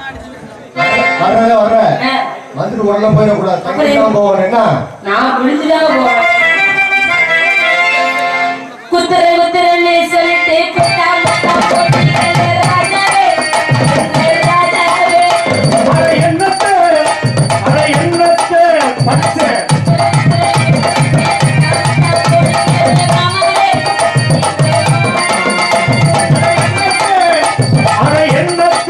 வர்றேன் வர்றேன் ஆ, வந்துட்டு உடனே போயிடக்கூடாது தங்கி தான் போகணும் என்ன நான் விழுந்துதான் போறேன் குத்துற குத்துறன்னு சொல்லிட்டு குத்தா முத்தா போட்டீங்களே ராஜாவே, ராஜாவே. அட என்னத்த அட என்னத்த பச்சை அட என்னத்த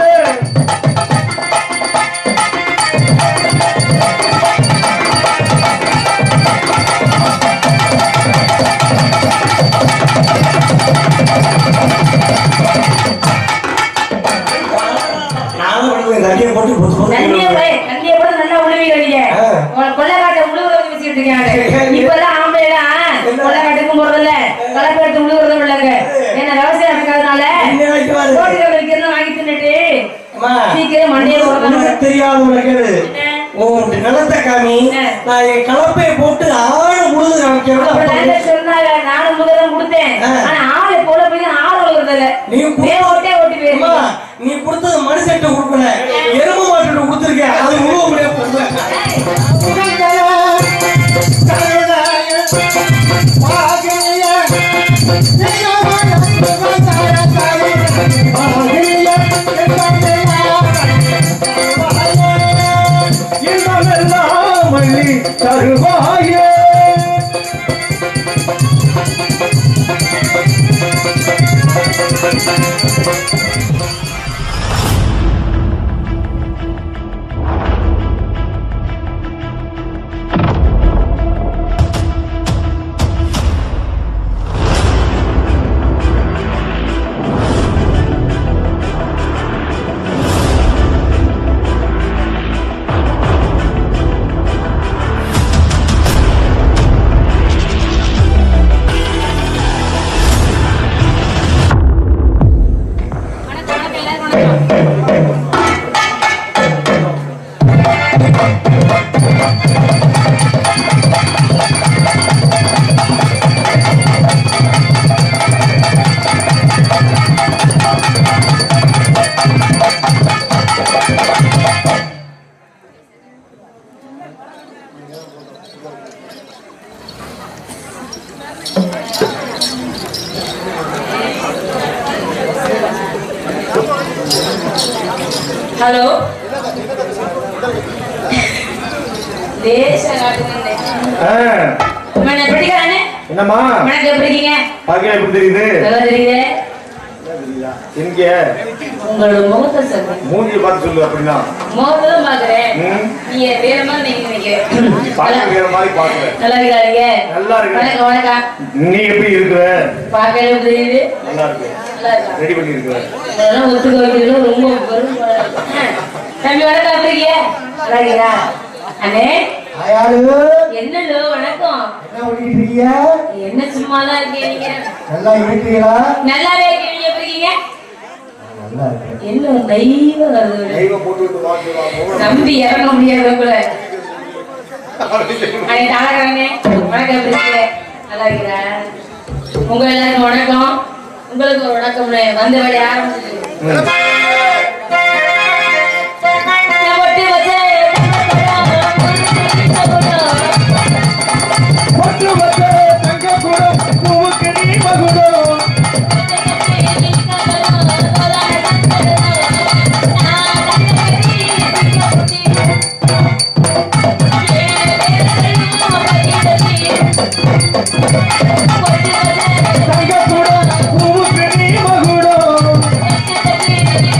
நானும் பண்ணுவேன் தண்ணியை போட்டு பொத்து பொத்து தண்ணியை விடுவேன். போய், தண்ணியை போட்டு நல்லா உழுவீங்க நீங்க. ஆ. உங்களை கொள்ளைக்காட்டை உழுவுறத வச்சுக்கிட்டு இருக்காங்க. இப்பெல்லாம் ஆம்பளைலாம் கொள்ளைக்காட்டுக்கும் போறதில்ல, களக்காட்டு உழுவுறதும் இல்லைங்க. ஏன்னா விவசாயம் நடக்காதனால என்ன வாங்கிட்டு வாரு? ரோட்டுல வைக்கிறதும் வாங்கி தின்னுட்டு அம்மா, சீக்கிரம் மண்டையை போடுறாங்க. உனக்கு தெரியாத உனக்கு எது? உன் நிலத்தை காமி ஆ. நான் என் கலப்பையை போட்டு ஆழ முழுது அப்ப காமிக்கிறேன் நான் சொன்னாங்க, நானும் முதல்ல கொடுத்தேன். ஆ. ஆனா ஆளு போல போய் ஆள் உழுவுறதில்ல. நீ வே ஓட்டே ஓட்டி அம்மா, போயிருக்கீங்க. நீ கொடுத்தது மனுஷன்ட்ட கொடுக்கல எருமை மாட்டு கொடுத்துருக்க அது உழுவ முடியாது இன்பமெல்லாம் அள்ளி தருவாயே வணக்கம், வணக்கம், எல்லாருக்கும் வணக்கம். ஹலோ லேசா காட்டுங்க ஆ, மேடம் எப்படி இருக்கானே என்னம்மா மேடம் எப்படி இருக்கீங்க பாக்க எப்படி தெரியுது நல்லா தெரியுது இங்க உங்களோட முகத்தை சொல்லுங்க மூஞ்சியை பார்த்து சொல்லு அப்படின்னா முகத்தை தான் பாக்குறேன் ம். நீங்க வேற மாதிரி நீங்க நினைக்கிறேன் பார்க்க வேற மாதிரி பாக்குற நல்லா இருக்காங்க நல்லா இருக்கு. வணக்கம் வணக்கம் நீ எப்படி இருக்கிற பார்க்கவே எப்படி தெரியுது நல்லா இருக்கு நல்லா இருக்கா ரெடி பண்ணி இருக்கிற இதெல்லாம் ஒத்துக்க வைக்கிறது ரொம்ப பெரும் போல இருக்கு. ஆ, தம்பி வணக்கம் எப்படி இருக்கீங்க நல்லா இருக்கீங்களா அண்ணே யாரு என்னலோ வணக்கம் என்ன பண்ணிட்டு இருக்கீங்க என்ன சும்மா தான் இருக்கீங்க நீங்க நல்லா இருக்கிறீங்களா நல்லாவே இருக்கீங்க எப்படி இருக்கீங்க நல்லா இருக்கேன் என்ன தெய்வம் வருது தெய்வம் போட்டு விட்டு வாங்க வாங்க நம்பி இறங்க முடியாது உங்களை அண்ணே தாளகரண்ணே வணக்கம் எப்படி இருக்கீங்க நல்லா இருக்கிறா உங்க எல்லாருக்கும் வணக்கம் உங்களுக்கு ஒரு வணக்கம் வந்த வேலையை ஆரம்பிச்சு பட்டு வச்ச தங்க குடம் பூவுக்கு நீ மகுடம் தங்க குடம் பூவுக்கு நீ மகுடம்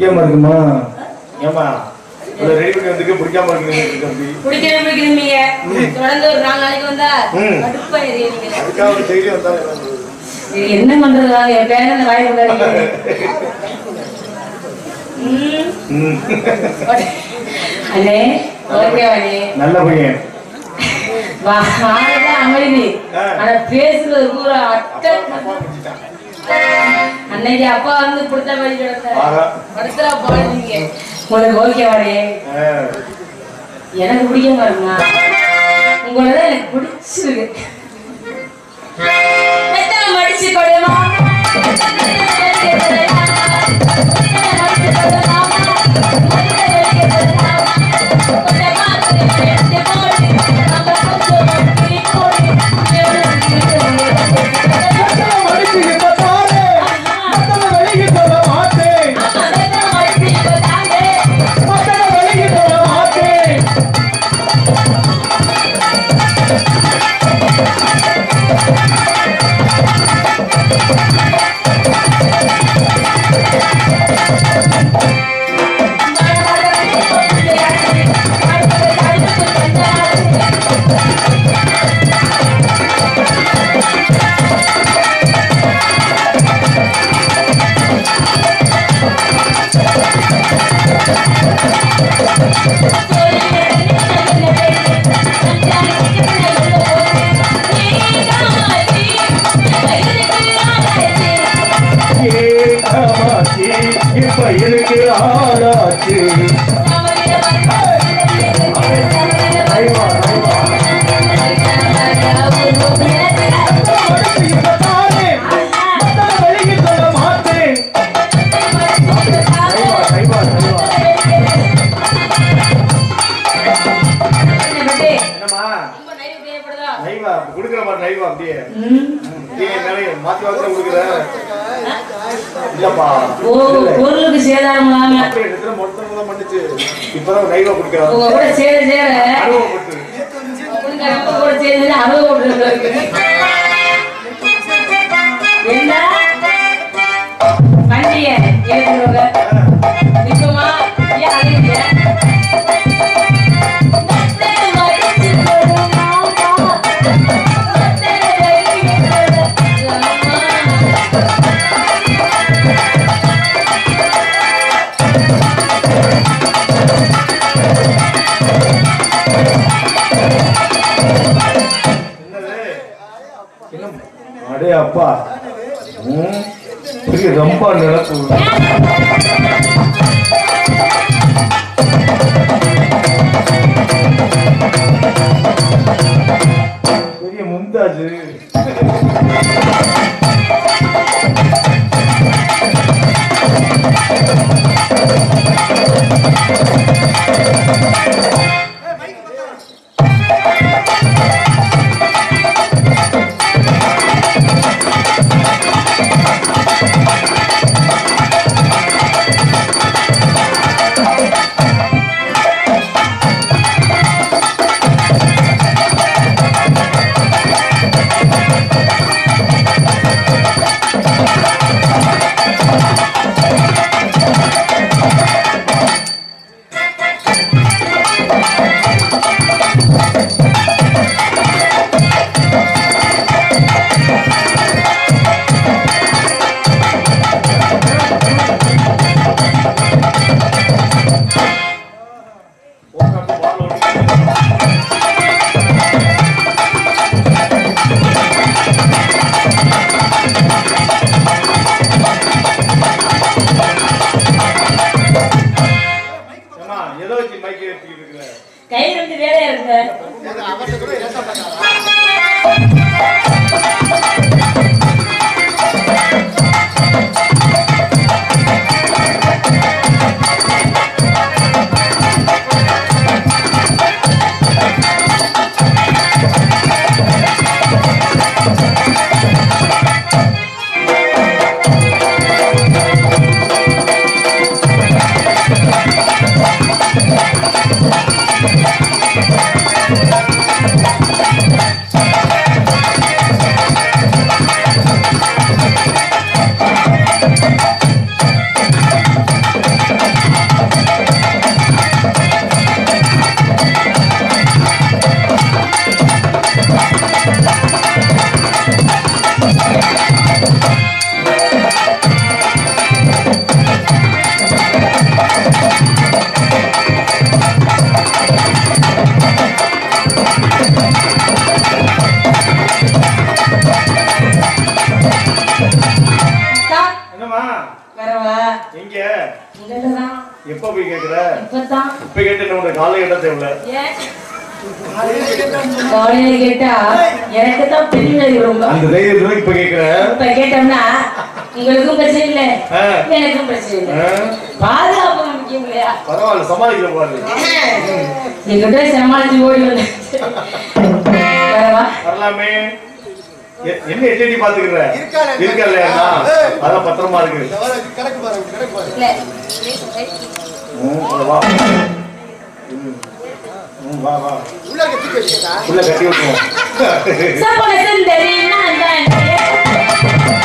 பிடிக்காம இருக்குமா ஏமா இவ்வளவு ரெடி பண்ணி வந்துருக்கு பிடிக்காம இருக்கு தம்பி குடிக்கிற குடிக்கிறீங்க தொடர்ந்து ஒரு நாலு நாளைக்கு வந்தா ம். கடுப்பா எரியுறீங்க அதுக்காக ஒரு செய்தி வந்தா என்ன பண்றது? இது என்ன பண்றது வாங்க என் பேரன் அந்த வாய் விடாதீங்க ம். ம். அண்ணே ஓகே அண்ணே நல்ல பையன் வாழதான் அமைதி ஆ. ஆனா பேசுறது பூரா அட்டை அன்னைக்கு அப்பா வந்து கொடுத்த மாதிரி கிடந்தாரு ஆஹா. படுத்துறா பாடுறீங்க உங்களுக்கு ஓகே வாடே ஆ. எனக்கு பிடிக்காம இருக்குமா உங்களை தான் எனக்கு பிடிச்சிருக்கு மெத்தனை மடிச்சு கொடுமா மடிச்சுக்கிட்ட பாரு. மத்தத வெளிய சொல்ல மாட்டேன். மத்தத வெளிய சொல்ல மாட்டேன். ஏகமாச்சி, இப்ப எனக்கு ஆளாச்சு ஐவா, ஐவா. மடிச்சுக்கிட்ட பாரு. மத்தத வெளிய சொல்ல மாட்டேன். ஐவா, ஐவா, ஐவா. என்னம்மா நைவா குடுக்குற மாதிரி நைவா அப்படியே அப்படியே மேலே மாத்தி வாக்குல குடுக்குற இல்லப்பா ஓ பொருளுக்கு சேதாரம் இல்லாம அப்படியே இடத்துல மொத்தம் தான் பண்ணுச்சு இப்பதான் நைவா குடுக்குறா உங்க கூட சேர சேர அனுபவப்பட்டு உங்க அப்பா கூட சேர்ந்து அறுபது போட்டு என்ன வண்டிய ஏற்றுவாங்க நிச்சயமா ஏன் அழைங்க அடே அப்பா ம், பெரிய ரொம்ப நிலப்பு பெரிய முந்தாஜு எதை வச்சு மைக்கு ஏற்றிக்கிட்டு இருக்கிற கை ரெண்டு வேலையா இருக்கு கேக்குற இப்பதான் இப்ப கேட்டு என்ன உனக்கு காலை கேட்டா தேவையில்ல ஏன் காலையில கேட்டா எனக்கு தான் பெரிய ரொம்ப அந்த தைரியத்துல இப்ப கேக்குற இப்ப கேட்டோம்னா உங்களுக்கும் பிரச்சனை இல்ல ஆ. எனக்கும் பிரச்சனை இல்ல ஆ? பாதுகாப்பு முக்கியம் இல்லையா பரவாயில்ல சமாளிக்கிற பாரு எங்கிட்ட சமாளிச்சு ஓடி வந்து வரவா வரலாமே எ- என்ன எட்டி பாத்துக்கிற இருக்கானே. இருக்கா இல்லையா அதான் பத்திரமா இருக்கு இந்த வர கணக்கு பாருங்க கணக்கு பாருங்க இல்ல ம், உள்ள வா ம். ம், வா வா உள்ள இருக்க தூக்கி வச்சுக்கா உள்ள கட்டி விட்டுருவோம் சப்போல சுந்தரி நான் தான்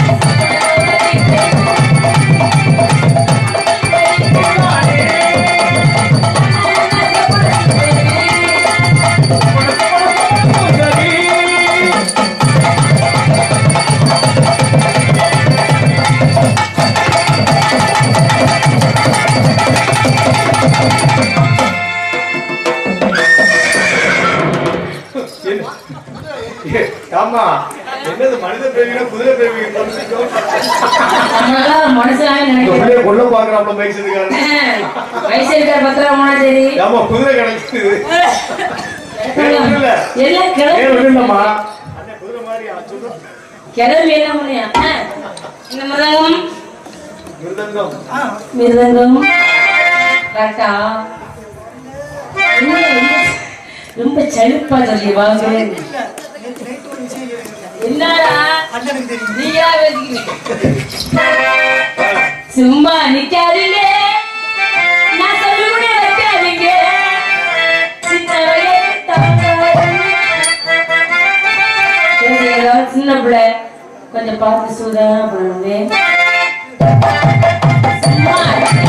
என்ன? ஏ, ஆமா என்னது மனித பிரேமினா குதிரை பிரேமிங்க தெரிஞ்சுக்கோ. நம்மளால மனுஷனாவே இந்த நினைக்கிறேன் புள்ளைய கொல்ல பாக்குறாப்ல மைக் இருக்காரு வயசு இருக்கிற பத்திரம் போனா சரி ஆமா குதிரை கிடைக்குது எல்லாம் ஏன் கிளம்பி இல்லம்மா அண்ணன் குதிரை மாதிரி சொல்லு கிளம்பி என்ன பண்ணியா இந்த மிருதங்கம் மிருதங்கம் மிருதங்கம் கரெக்டா என்ன ரொம்ப- ரொம்ப சலுப்பா சொல்லி வாங்க என்னடா நீயா பேசிக்கிறீங்க சும்மா நிக்காதீங்க நான் சொல்லுமுடிய வைக்காதீங்க சின்ன வயசு தாங்காது. சரி, ஏதாவது சின்ன பிள்ளை கொஞ்சம் பார்த்து சூதான பண்ணணும் சும்மா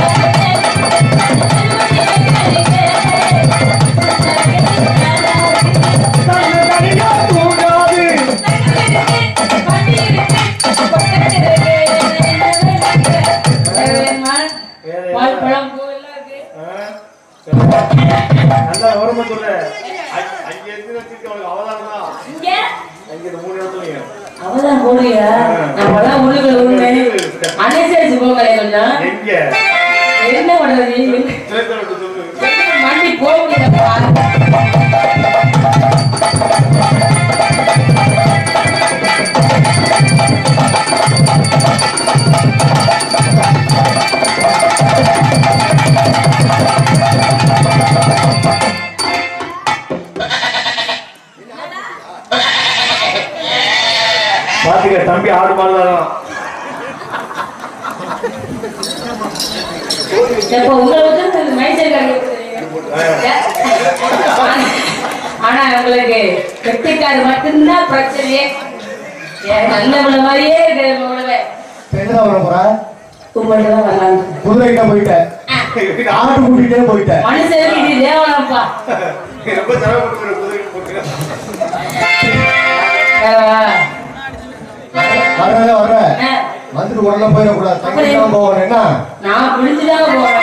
வாழைப்பழம் பூவெல்லாம் இருக்கு. நல்லா விவரமா சொல்லு அங்க- அங்க இருந்து வச்சிருக்க அவனுக்கு அவதாரம் தான் இங்க அங்க இந்த மூணு இடத்துலயும் அவதான் போறியா நம்மளாம் உள்ளுக்குள்ள உண்மை அனுசரிச்சு போகலை கொஞ்சம் எங்க என்ன பண்றது சேர்த்து விட்டு சொல்லு மண்டி போக முடியலப்பா பாத்துக்க தம்பி ஆடு மாடுதான் இப்ப உங்களை வந்து இந்த மைசூர் ஆனா உங்களுக்கு கெட்டிக்காரு மட்டும்தான் பிரச்சனையே என் நல்லவள மாதிரியே இருக்கிற உங்களவே எங்கதான் வர போற உங்கள்ட்ட தான் வரலாம் குதிரை கிட்ட போயிட்டேன் ஆடு கூட்டிட்டே போயிட்டேன் மனுஷனுக்கு இது தேவனப்பா ரொம்ப சிரமப்பட்டு குதிரைக்கு போட்டுக்கிறேன் வர்றத வர்ற வந்துட்டு உடனே போயிடக்கூடாது தங்கி தான் போகணும் என்ன நான் பிடிச்சுதான் போறேன்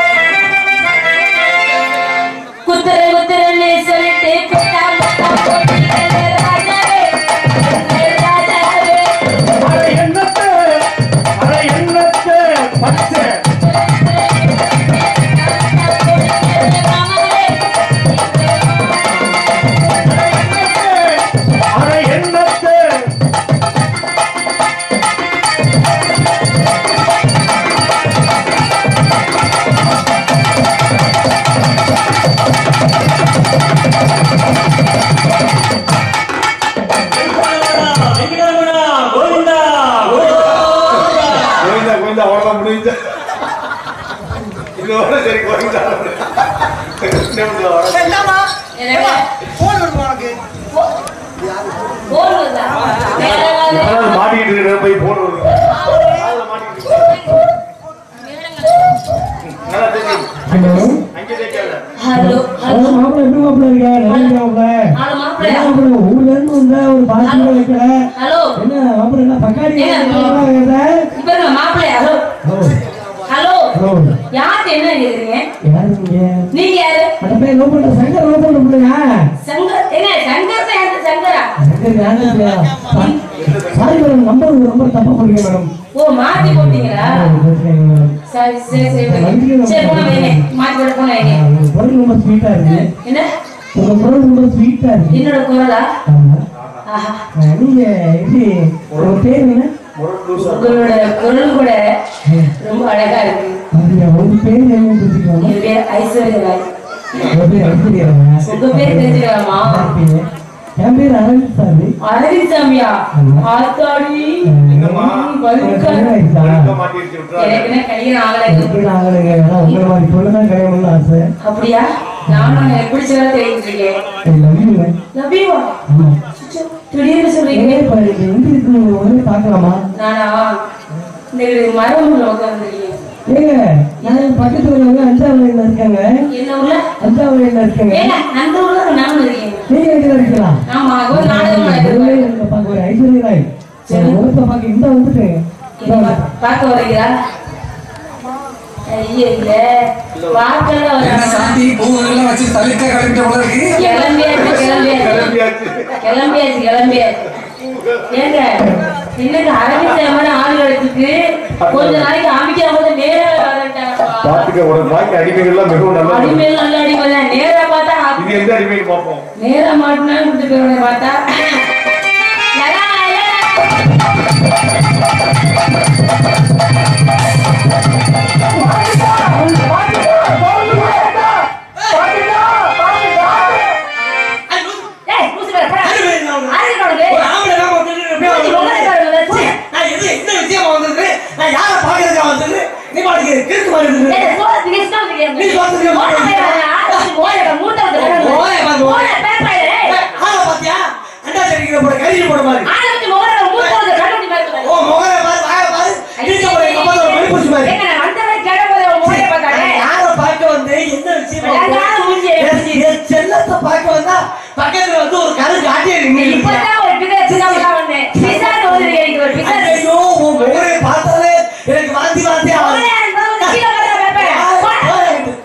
குத்துற குத்துறன்னு சொல்லிட்டு குத்தா முத்தா போட்டீங்களே ராஜாவே, ராஜாவே. அட என்னத்தை அட என்னத்தை பச்சை ராமரே, அட என்னத்தை கோவிந்தா கோவிந்தா அவ்வளவுதான் முடிஞ்ச இதோட சரி கோவிந்தா என்ன பண்ணுவா, வர- எனக்கு போன் வருமா உனக்கு போன் வருதா? வேற ஏதாவது? இப்பதான் மாட்டிக்கிட்டு இருக்கிற போய் போன் வருது காதுல மாட்டிக்கிட்டு இருக்கு. நல்லா தெரியும் ஹலோ அங்கே தேய்க்காத ஹலோ ஹலோ ஹலோ மாப்பிள்ள எப்படி மாப்பிள்ள இருக்க நல்லா மாப்பிள்ள ஹலோ மாப்பிள்ளையா மாப்பிள்ள ஊர்ல இருந்து வந்த ஒரு பாசிட்டிவ் வைக்கல ஹலோ என்ன மாப்பிள்ள என்ன பக்காடி ஏங்க, வருத இப்ப நான் மாப்பிள்ளையா ஹலோ ஹலோ ஹலோ யாருக்கு என்ன கேக்குறீங்க யாரு நீங்க நீங்க யாரு அந்த பையன் லோ பண்ற சங்கர் லோ பண்ற பிள்ளைங்க சங்கர் என்ன சங்கர் தான் யாரு சங்கரா சங்கர் யாரு இல்லையா சாரி மேடம் நம்பர் நம்பர் தப்பா போடுங்க மேடம் ஓ மாத்தி போட்டீங்களா சரி சரி சரி வைங்க. சரி போன வைங்க மாத்தி போட போன வைங்க உங்க குரல் ரொம்ப ஸ்வீட்டா இருக்கு என்ன உங்க குரல் ரொம்ப ஸ்வீட்டா இருக்கு என்னோட குரலா ஆமா ஆஹா அஹ் நீங்க எப்படி உங்க பேர் என்ன முரட்டு உங்களோட குரல் கூட ரொம்ப அழகா இருக்கு அப்படியா உங்க பேர் என்ன தெரிஞ்சுக்கலாமா என் பேர் ஐஸ்வர்யா ராய் உங்க பேர் ஐஸ்வர்யாவா? உங்க பேர் தெரிஞ்சுக்கலாமா இருப்பீங்க. என் பேர் அரவிந்த் சாமி அரவிந்த் சாமியா ஆத்தாடி என்னம்மா? ம், வழுக்க. முரட்ட மாட்டிருச்சு விட்டுறாத. எனக்கு என்ன கல்யாணம் ஆகலை எனக்கு நான் ஆகலைங்க. ஆனா உங்களை மாதிரி பொண்ணுதான் கல்யாணம்னு ஆசை. அப்படியா நானும் எப்படி சொல்ல தெரிவிட்டு இருக்கேன் I love you ங்க. லவ்யூவா ஆமா. திடீர்னு சொல்றீங்க எங்க இப்ப நீங்க எங்க இருக்கீங்க? உடனே பார்க்கலாமா? நானா இந்த மரபுல உட்காந்துருக்கேன் ஏங்க, நான் பக்கத்து ஊர்ல வந்து அஞ்சாவளையில இருக்காங்க. என்ன ஊர்ல அஞ்சாவளையில இருக்காங்க. ஏங்க அந்த ஊர்ல நானும் இருக்கேன் நீங்க எங்க இருக்கீங்களா? ஆமா ஒரு நாடகம் ஒரே நடக்குது எங்க பார்க்க ஒரு ஐஸ்வர்யா ராய். சரி. உங்க முகத்தை பார்க்க இந்த வந்துட்டேங்க. இங்க பா- பார்க்க வரீங்களா ஐயா இல்ல பார்க்கல வராங்க சாந்தி பூவெல்லாம் வச்சு தள்ளிக்க கிளம்பிட்ட போல இருக்கு கிளம்பியாச்சு கிளம்பியாச்சு கிளம்பியாச்சு. கிளம்பியாச்சு கிளம்பியாச்சு ஏங்க இன்னைக்கு அரவிந்த் மாதிரி ஆள் எடுத்துட்டு கொஞ்ச நாளைக்கு அமைக்காம போது நேரா வரட்டாங்கப்பா பாத்துக்க உனக்கு பாக்கி அடிமைகள்லாம் மிகவும் நல்லா இருக்கு. அடிமையில் நல்ல அடிமை தான் நேரா பார்த்தா இது எந்த அடிமைன்னு பார்ப்போம் நேரா மாட்டினா கொடுத்து போய் பார்த்தா லலா, லலா. ஏய், லூசு பேர, போடா. ஆளுங்க உனக்கு. ஒரு ஆம்பளை தான் வந்துட்டு எப்படியோ மூஞ்சி முகரை பாருங்க, வச்சு. நான் எது எந்த விஷயமா வந்தது நான் யாரை பாக்குறதுக்கா வந்தது நீ பாட்டுக்கு கிறுக்கு மாதிரி இருந்தது ஏய், சோளத்துக்கு இஷ்டம் தெரியாது. நீ சோளத்துக்கு மோனை பையன், ஆளுக்கு மோனை, மூட்டை வந்து கிடக்கு. மோனை பாரு, மோனை. மோனை, பேப்பர், ஏய். ஆளை பாத்தியா அண்டா செடிக்கிற போட கறியில் போட மாதிரி ஆளை வச்சு முகரை, மூட்டை வந்து கண்டுபிடி பாருங்க. ஓ முகரை பாரு வாய பாரு கிழிச்ச போட எங்க அம்மா ஒரு மணிப்பூச்சி மாதிரி ஏங்க, நான் வந்த வரை கிளம்ப போது உன் மூளையை பார்த்தாலே. நான் யாரை பார்க்க வந்து என்ன விஷயமா நான் யாரை மூஞ்சியை என் என் செல்லத்தை பார்க்க வந்தா பக்கத்துல வந்து ஒரு கரு காட்டியே நின்று இப்பதான் ஒரு பிசா சின்னவளா வந்தேன். பிசான்னு ஓடுது எனக்கு ஒரு பிசா. ஐயோ உன் முகரை பார்த்தாலே எனக்கு வாந்தி வாந்தி ஆகுது முகரையா இருந்தாலும் வந்து கீழே போடுற பேப்பர். போடா.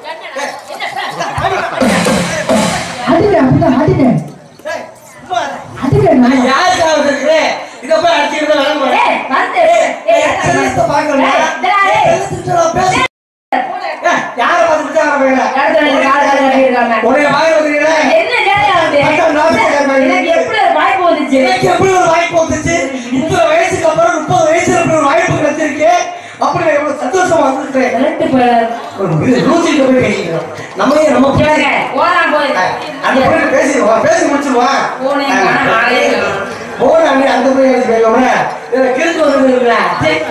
அடிங்க அப்படிதான் அடிங்க அடிங்க நான் யாருக்காக இருக்கிறேன் இதை போய் அடிச்சுக்கிட்டு தான் வேலை ஏய், வந்து. ஏய், என் செல்லத்தை பார்க்கணும் ஏய், இந்தா, ஏய். செல்லத்துக்கு நான் பேச யாரை பார்த்து விட்டாங்க பையனை இடத்துல எனக்கு கால் கால் கட்டியிருக்காங்க. உடைய வாய் வந்துருக்கீங்களே என்ன வேலையா வந்து? அதான் நான் சொல்றேன். எனக்கு எப்படி ஒரு வாய்ப்பு வந்துச்சு எனக்கு எப்படி ஒரு வாய்ப்பு வந்துச்சு இத்தனை வயசுக்கு அப்புறம் முப்பது வயசுல இப்படி ஒரு வாய்ப்பு கிடைச்சிருக்கு அப்படி நான் எவ்வளவு சந்தோஷமா வந்திருக்கிறேன் விரட்டு போயிடாது. லூசிட்டு போய் பேசிக்கிறோம் நம்ம ஏன் நம்ம கேளுங்க, போலாம் போய். அந்த போய் பேசிடுவோம் பேசி முடிச்சிருவோம் போனே காணோம், ஆளே காணோம். போன அண்ணே அந்த போய் எடுத்து போயிடலாம்ல இதுல கிறுக்கு வந்துருக்குங்களா சரி.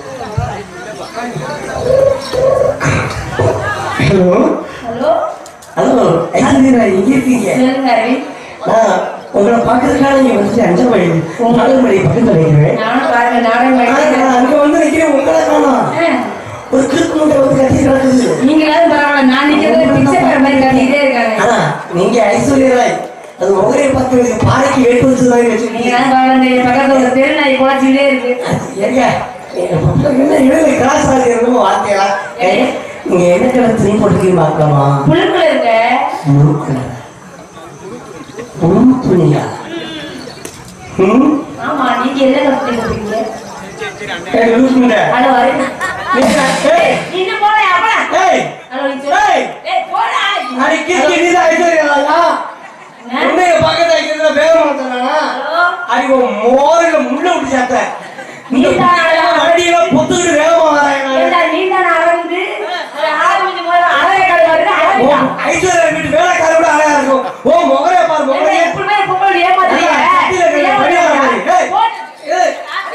ஹலோ ஹலோ ஹலோ ஐயா நான் எங்க இருக்கீங்க சொல்லுங்க அரவிந்த். நான் உங்களை பார்க்கறதுக்காக நீங்க வந்து அஞ்சல் மணி நாலு மணி பக்கத்துல நிற்கிறேன் நானும் பாருங்க நாடகம் ஆனா, பண்ணிட்டு நான் அங்க வந்து நிக்கிறேன் உங்களை காணோம் ஆ, ஒரு கிறுக்கு மூட்டை வந்து கட்டி கிடக்குது நீங்களாவது பரவாயில்ல நான் நிக்கிறது பிச்சைக்கார மாதிரி கட்டிட்டே இருக்காங்க ஆனா நீங்க ஐஸ்வர்யா ராய் அது முகரையை பார்த்து எனக்கு பாறைக்கு வேட்டு வச்சு மாதிரி வச்சிருக்கீங்க நீங்களாவது பரவாயில்ல இந்த பக்கத்துல ஒரு தெரு நாய் குழச்சிட்டே இருக்கு ஏங்க என்ன இடையில கிராஸ் ஆகி இருந்தோம் வார்த்தையா நீங்க என்ன கலர் துணி போட்டுருக்கீங்க பார்க்கலாமா புழுக்குல இருக்க முழு கலர் முழு துணியா ம் ஆமா நீங்க என்ன கட்டி கொடுத்தீங்க ஏய், லூசு முண்டை. ஹலோ அரவிந்த் நீங்க- ஏய், நீங்க போல அப்பா ஏய், ஹலோ நீ சொல்லு ஏய். ஏய் போடா அன்னைக்கு நீதான் ஐஸ்வர்யா ராயா? என்ன? உன்னைய பக்கத்துல வைக்கிறதுல வேகம் மாட்டானா? ஹலோ அன்னைக்கு உன் மோரில முள்ள விட்டு சாப்பிட்டேன். இந்த நீதான் அழகா வண்டியில பொத்துக்கிட்டு வேகமா வராங்க ஏண்டா நீ தான் அரவிந்து ஆரம்பிச்சு போது அழகை கடை வருது ஓ, அழகா ஐஸ்வர்யா வீட்டு வேலைக்கார விட அழகா இருக்கும் ஓ முகரே பாரு முகரே எப்பவுமே பொம்பளை ஏமாத்துறீங்க ஏய், கத்தியில கையில பணியார மாதிரி. ஏய். ஏய்,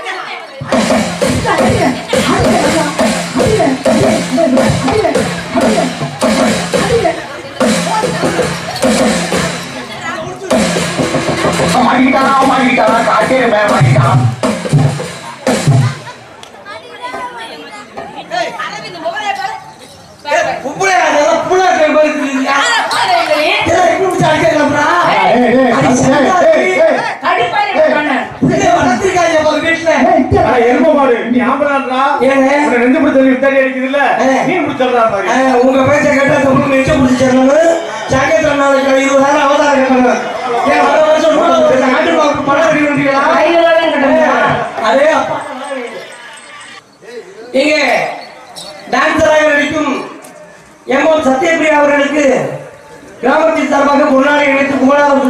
மாட்டிக்கிட்டான் மாட்டிக்கிட்டான் காட்டே மாட்டிக்கிட்டான் ஏய், உப்புலே அதெல்லாம் புள்ளா கை மாதிரி இருக்குதுயா. இதெல்லாம் எப்படி பிடிச்சு அடிக்கலாம்டா? ஏய், ஏய், ஏய், அடி ஏய், சண்டா ஏய், இருக்கு. ஏய். கடிப்பாரு பண்ண புள்ளைய வளர்த்திருக்காங்க பாரு வீட்டுல. ஆனா எருமை மாடு நீ ஆம்பளான்றா ஏங்க? உன்னை நெஞ்சு பிடிச்சது வித்தாடி அடிக்குதுல்ல ஏ. மீன் பிடிச்சிடுறா பாரு ஆ, உங்க பேச்ச கேட்டா தொண்ணூறு நிமிஷம் பிடிச்சிருந்தாங்க ஜாக்கெட் நாளைக்கு இருபதாயிரம் அவதாரம் கேட்டாங்க ஏன் வர வருஷம் நூறு நாட்டு வாக்கு பணம் ரெடி பண்ணுறீங்களா ஐநூறு கட்டணுமா அதே அப்பா இங்க டான்ஸ்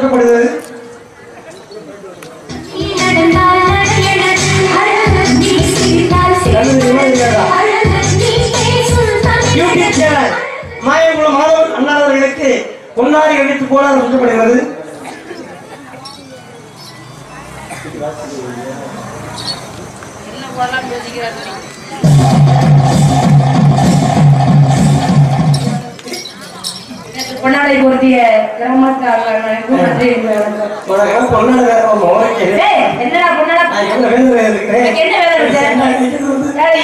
சுட்டப்படுகிறது யூடியூப் சேனல் மாயங்குளம் மாணவன் அண்ணாதவர்களுக்கு பொன்னாடி அடித்து போனார் சுட்டப்படுகிறது பொன்னாடை பொருத்திய கிராமக்காரர்களுக்கும் நன்றி வணக்கம். உனக்கு பொன்னாடி வேற மோகன் ஏய், என்னடா பொன்னாடா நான் என்ன வேலை இருக்கிறேன் எனக்கு என்ன வேலை இருக்கு? ஏய்,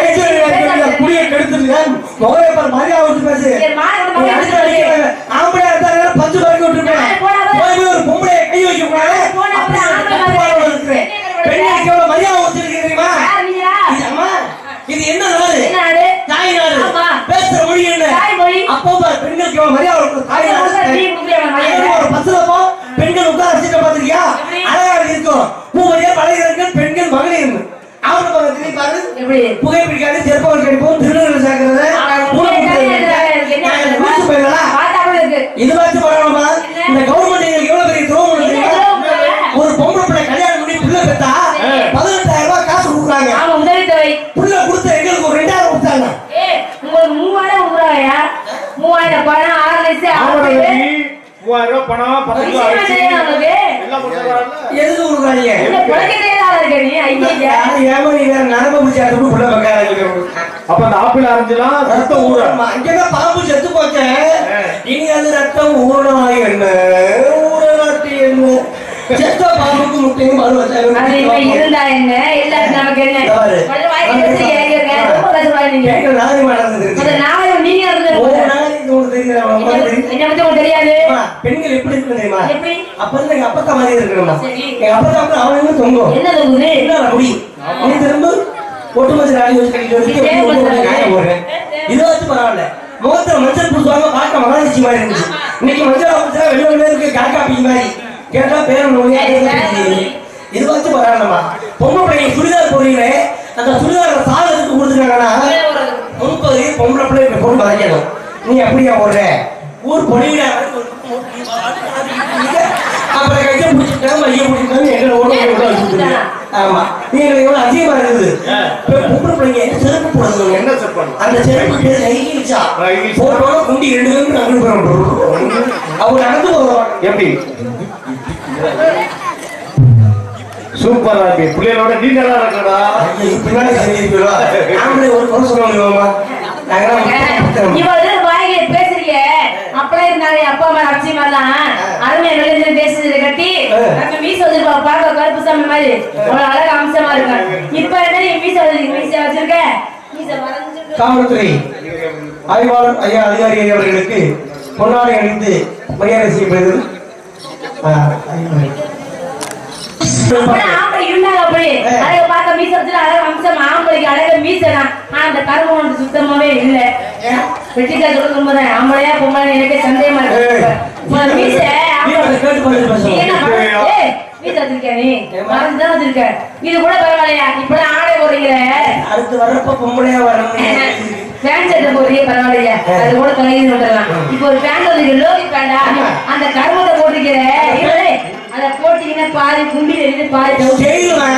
ஏம்மா புடிய கெடுத்துருக்கேன் முகவே பாரு மரியாதை விட்டு பேசு சரி, மாடு நீ மாடு அடிச்சு அடிக்க ஆம்பளையா இருந்தா பஞ்சு வரைக்கும் விட்டுருப்பேன் போடா, போடா. போய் போய் ஒரு பொம்பளை கை வைக்க கூடாது போடா, போடா, அப்படி ஆம்பளை தப்பு மாதிரி. பாடம் இருக்கிறேன் பெண்களுக்கு எவ்வளவு மரியாதை வச்சிருக்கீங்க தெரியுமா யார் நீங்களா? இது அம்மா இது என்ன நாடு என்ன நாடு? தாய் நாடு ஆமா. பேசுற மொழி என்ன தாய்மொழி. அப்போ பாரு பெண்களுக்கு எவ்வளவு மரியாதை கொடுக்கும் தாய் அது நாடு வந்து நீ கொடுக்கலையா மரியாதை? அதுவும் ஒரு பஸ்ல போ பெண்கள் உட்கார வச்சுட்டு பாத்திருக்கியா எப்படி? அழகா இருக்கும் பூவையே பழகிறர்கள் பெண்கள் மகளிர் அவங்க பக்கத்துலயும் பாரு எப்படி? புகைப்பிடிக்காது செருப்பவர்கள் கிடைப்போம் திருநெல்வேலி சேர்க்கிறது அவன் உண்மையை தனியா இருக்கிறாங்க. எனக்கு என்ன முடிச்சு போயிடலாம் பார்த்தா கூட இருக்கு. இதுவாச்சும் பரவாயில்லமா இந்த கவர்மெண்ட் எங்களுக்கு எவ்வளவு பெரிய துரோகம் என்ன தெரியுமா? துரோகம் பண்ணுவ? ஒரு பொம்பளை பிள்ளை கல்யாணம் பண்ணி பிள்ளை பெத்தா பதினெட்டாயிரம் ரூபாய் காசு கொடுக்குறாங்க ஆமா, உதவித்தொகை. புள்ள கொடுத்த எங்களுக்கு ஒரு ரெண்டாயிரம் கொடுத்தாங்க ஏய், உங்களுக்கு மூவாயிரம் கொடுக்குறாங்கய்யா. மூவாயிரம் பணம், ஆறு லட்சம், ஆறு ஆவணம் பேரு. வெட்டி, மூவாயிரம் ரூபாய் பணம் பத்து கிலோ விஷயமா அரிசி தெரியும் உங்களுக்கு? எல்லாம் கொடுத்துறாங்கல்ல எதுக்கு கொடுக்குறாங்க என்ன புழைக்க தெரியாதா இருக்க நீ? ஐயா. ஏமா நீ வேற நரம்பு பிடிச்சி அது புள்ள பக்கார அப்ப அந்த ஆப்பிள் ஆரஞ்சுலாம் ரத்தம் ஊற அங்கதான் பாம்பு செத்து போச்சே இனி அது ரத்தம் ஊறனா என்ன ஊறனாட்டி என்ன செத்த பாம்புக்கு முட்டையும் பால் அது இப்ப வச்சாங்க இருந்தா என்ன இல்லாட்டி நமக்கு என்ன பாரு. கொஞ்சம் வாய்க்கு வச்சு இறங்கிருங்க. ரொம்ப கஷ்டப்படுறீங்க நீங்க நாகரிகமா நடந்தது அது நாளைக்கு நீங்க இருந்து ஒவ்வொரு நாளைக்கு ஒன்று தெரியுது அவன் என்ன மாதிரி. என்ன பத்தி உங்களுக்கு தெரியாது அம்மா, பெண்கள் எப்படி இருக்கு தெரியுமா எப்படி? அப்ப இருந்து எங்க அப்பத்தா மாதிரி இருக்கணுமா சரி. எங்க அப்பத்தா அப்புறம் அவனுக்கு தொங்கும் என்ன தொகுது என்ன முடி நீ திரும்ப ஒட்டு மஞ்சள் நாடி வச்சு கட்டிட்டு வந்து இதே எப்படி மஞ்சள் ஒட்டு காய போடுறேன் இது வச்சு பரவாயில்ல முகத்துல மஞ்சள் பூசுவாங்க பார்க்க மகாலட்சுமி மாதிரி இருந்துச்சு இன்னைக்கு மஞ்சள் பூசா வெள்ள வெள்ள இருக்கு காக்காப்பி மாதிரி கேட்டா பேரும் நோய் அது இது. இது வச்சு பரவாயில்லமா பொம்பளை பிள்ளைங்க சுடிதார் போடுறீங்களே அந்த சுடிதார் சாதத்துக்கு கொடுத்துருக்காங்கன்னா முன்பது பொம்பளை பிள்ளை இப்படி போட்டு மறைக்கணும் நீ அப்படியா போடுற ஊர் பொழிவிடா அப்புறம் கையை பிடிச்சிட்டாங்க மைய பிடிச்சிட்டாங்க எங்களை ஓட ஓட வச்சுருக்காங்க ஆமா நீங்க எவ்வளவு அதிகமா இருக்குது இப்ப பொம்பளை பிள்ளைங்க செருப்பு போடுறது என்ன செட் பண்ணலாம் அந்த செருப்பு பேர் ஹைகீல்ஸா ஹைகீல்ஸ். போட்டோட குண்டி ரெண்டு பேரும் நடந்து போறோம் அவங்க நடந்து போவாங்க எப்படி சூப்பரா இருக்கு பிள்ளைகளோட நீ நல்லா இருக்கடா ஐயோ, பின்னாடி சொல்லியிருப்பீங்களா? ஆம்பளை ஒரு குறை சொல்ல முடியுமா நாங்களாம் இவ்வளவு வாங்கி பேசுறீங்க அப்பெல்லாம் இருந்தாங்க என் அப்பா அம்மா அச்சி மாதிரிலாம் அருமையா வெளியில பேசுறதை கட்டி நம்ம மீச வச்சிருப்பா பார்க்க கருப்பு சாமி மாதிரி அவ்வளவு அழகா அம்சமா இருக்கும் இப்ப என்ன நீ மீச வச்சிருக்க மீச வச்சிருக்க மீச மறைஞ்சிருக்கு காவல்துறை ஆய்வாளர் ஐயா அதிகாரி அவர்களுக்கு பொன்னாடை அணிந்து மரியாதை செய்யப்படுகிறது ஆ, ஐயா. அப்பெல்லாம் ஆம்பளை இருந்தாங்க அப்படி அழக பார்க்க மீச வச்சுட்டு அழக அம்சம் ஆம்பளைக்கு அழக மீசனா ஆனா அந்த கரும்பு ஒன்று சுத்தமாவே இல்ல வெட்டிக்காய் சொல்லும் போது ஆம்பளையா பொம்பளை எனக்கே சந்தேகமா இருக்கு உன் மீச நீ அதை கேட்டு பார்த்து நீ என்ன பேசணும். மறந்து- ஏய், மீச வச்சிருக்கியா நீ மறந்துதான் வச்சிருக்க இது கூட பரவாயில்லையா இப்பதான் ஆடை போடுறீங்க அடுத்து வர்றப்ப பொம்பளையா வரணும் பேண்ட் ஷர்ட் போடுறீங்க பரவாயில்லையா அது கூட தொலைங்கி விட்டுறலாம் இப்போ ஒரு பேண்ட் வந்துருக்கு லோகி பேண்டா அந்த கருமத்தை போட்டிருக்கிற இல்லை அதை போட்டீங்கன்னா பாதி குண்டி தெரியுது பாதி டவுட் செய்யுவேன்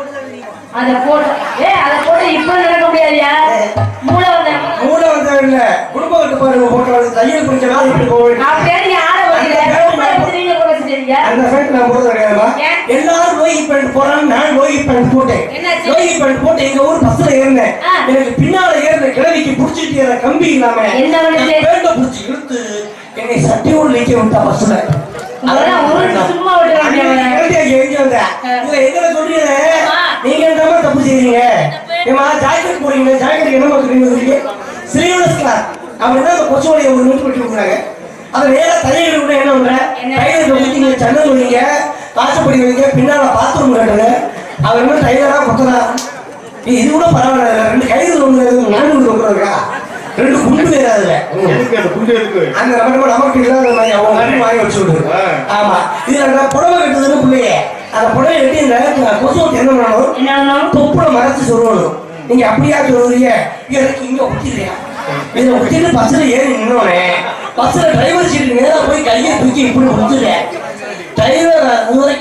அதை போட்டு ஏ அதை போட்டு இப்ப நடக்க முடியாதுயா மூளை வந்த மூட வந்தவன் இல்ல குடும்ப கட்டு பாருங்க போட்டோ தையல் பிடிச்ச நாள் இப்படி போக வேண்டியது. அப்படியே நீங்க ஆட வரீங்க உங்களை பத்தி நீங்க கூட வச்சுட்டீங்க அந்த ஃபேண்ட் நான் போடுறது கிடையாதுமா ஏன்? எல்லாரும் லோகி பேண்ட் போறாங்க நான் லோகி பேண்ட் போட்டேன் என்னாச்சு? லோகி பேண்ட் போட்டு எங்க ஊர் பஸ்ல ஏறினேன் ஆ. எனக்கு பின்னால ஏறின கிழவிக்கு புடிச்சிட்டு ஏற கம்பி இல்லாம என்ன பண்ணுச்சு? பேண்ட புடிச்சு இழுத்து என்னை சட்டியோடு நிக்க விட்டா பஸ்ல அதெல்லாம் உருண்டு சும்மா விட்டுறாங்க அவனை. எங்க வந்த இதுல எங்களை சொல்றீங்க ஆமா. நீங்க என்னமா தப்பு செய்றீங்க ஏமா ஜாக்கெட் போறீங்க ஜாக்கெட் என்ன சொல்றீங்க ஸ்லீவ்லெஸ் கிளாத் அப்படின்னா அந்த கொச்சுவலையை ஒரு நிமிஷம் கட்டி விட்டுறாங்க அதை நேரா தையல் கூட என்ன பண்ற என்ன? தையல் கட்டி நீங்க சன்னல் வைங்க வாசப்படி வைங்க பின்னால பாத்ரூம் கட்டுங்க அவர் என்ன டைலரா கொத்தனா இது கூட பரவாயில்ல ரெண்டு கயிறு ஒண்ணு நானூறு ஒன்று ரெண்டு குண்டு வேற அதுல ம். எதுக்கு அந்த குண்டு எதுக்கு அந்த நம்ம நமக்கு இல்லாத மாதிரி அவங்க வந்து வாங்கி வச்சு விடுறது ஆ. ஆமா இதுல அந்த புடவை கட்டுதுன்னு பிள்ளைய அந்த புடவை கட்டி இந்த கொசு என்ன பண்ணணும் என்ன பண்ணணும்? தொப்புல மறைச்சு சொல்லணும் நீங்க அப்படியா சொல்றீங்க எனக்கு இங்க ஒட்டிடுறியா இதை ஒட்டிட்டு பஸ்ல ஏறி நின்னோனே பஸ்ல டிரைவர் சீட் நேரா போய் கையை தூக்கி இப்படி முடிச்சுடுறேன்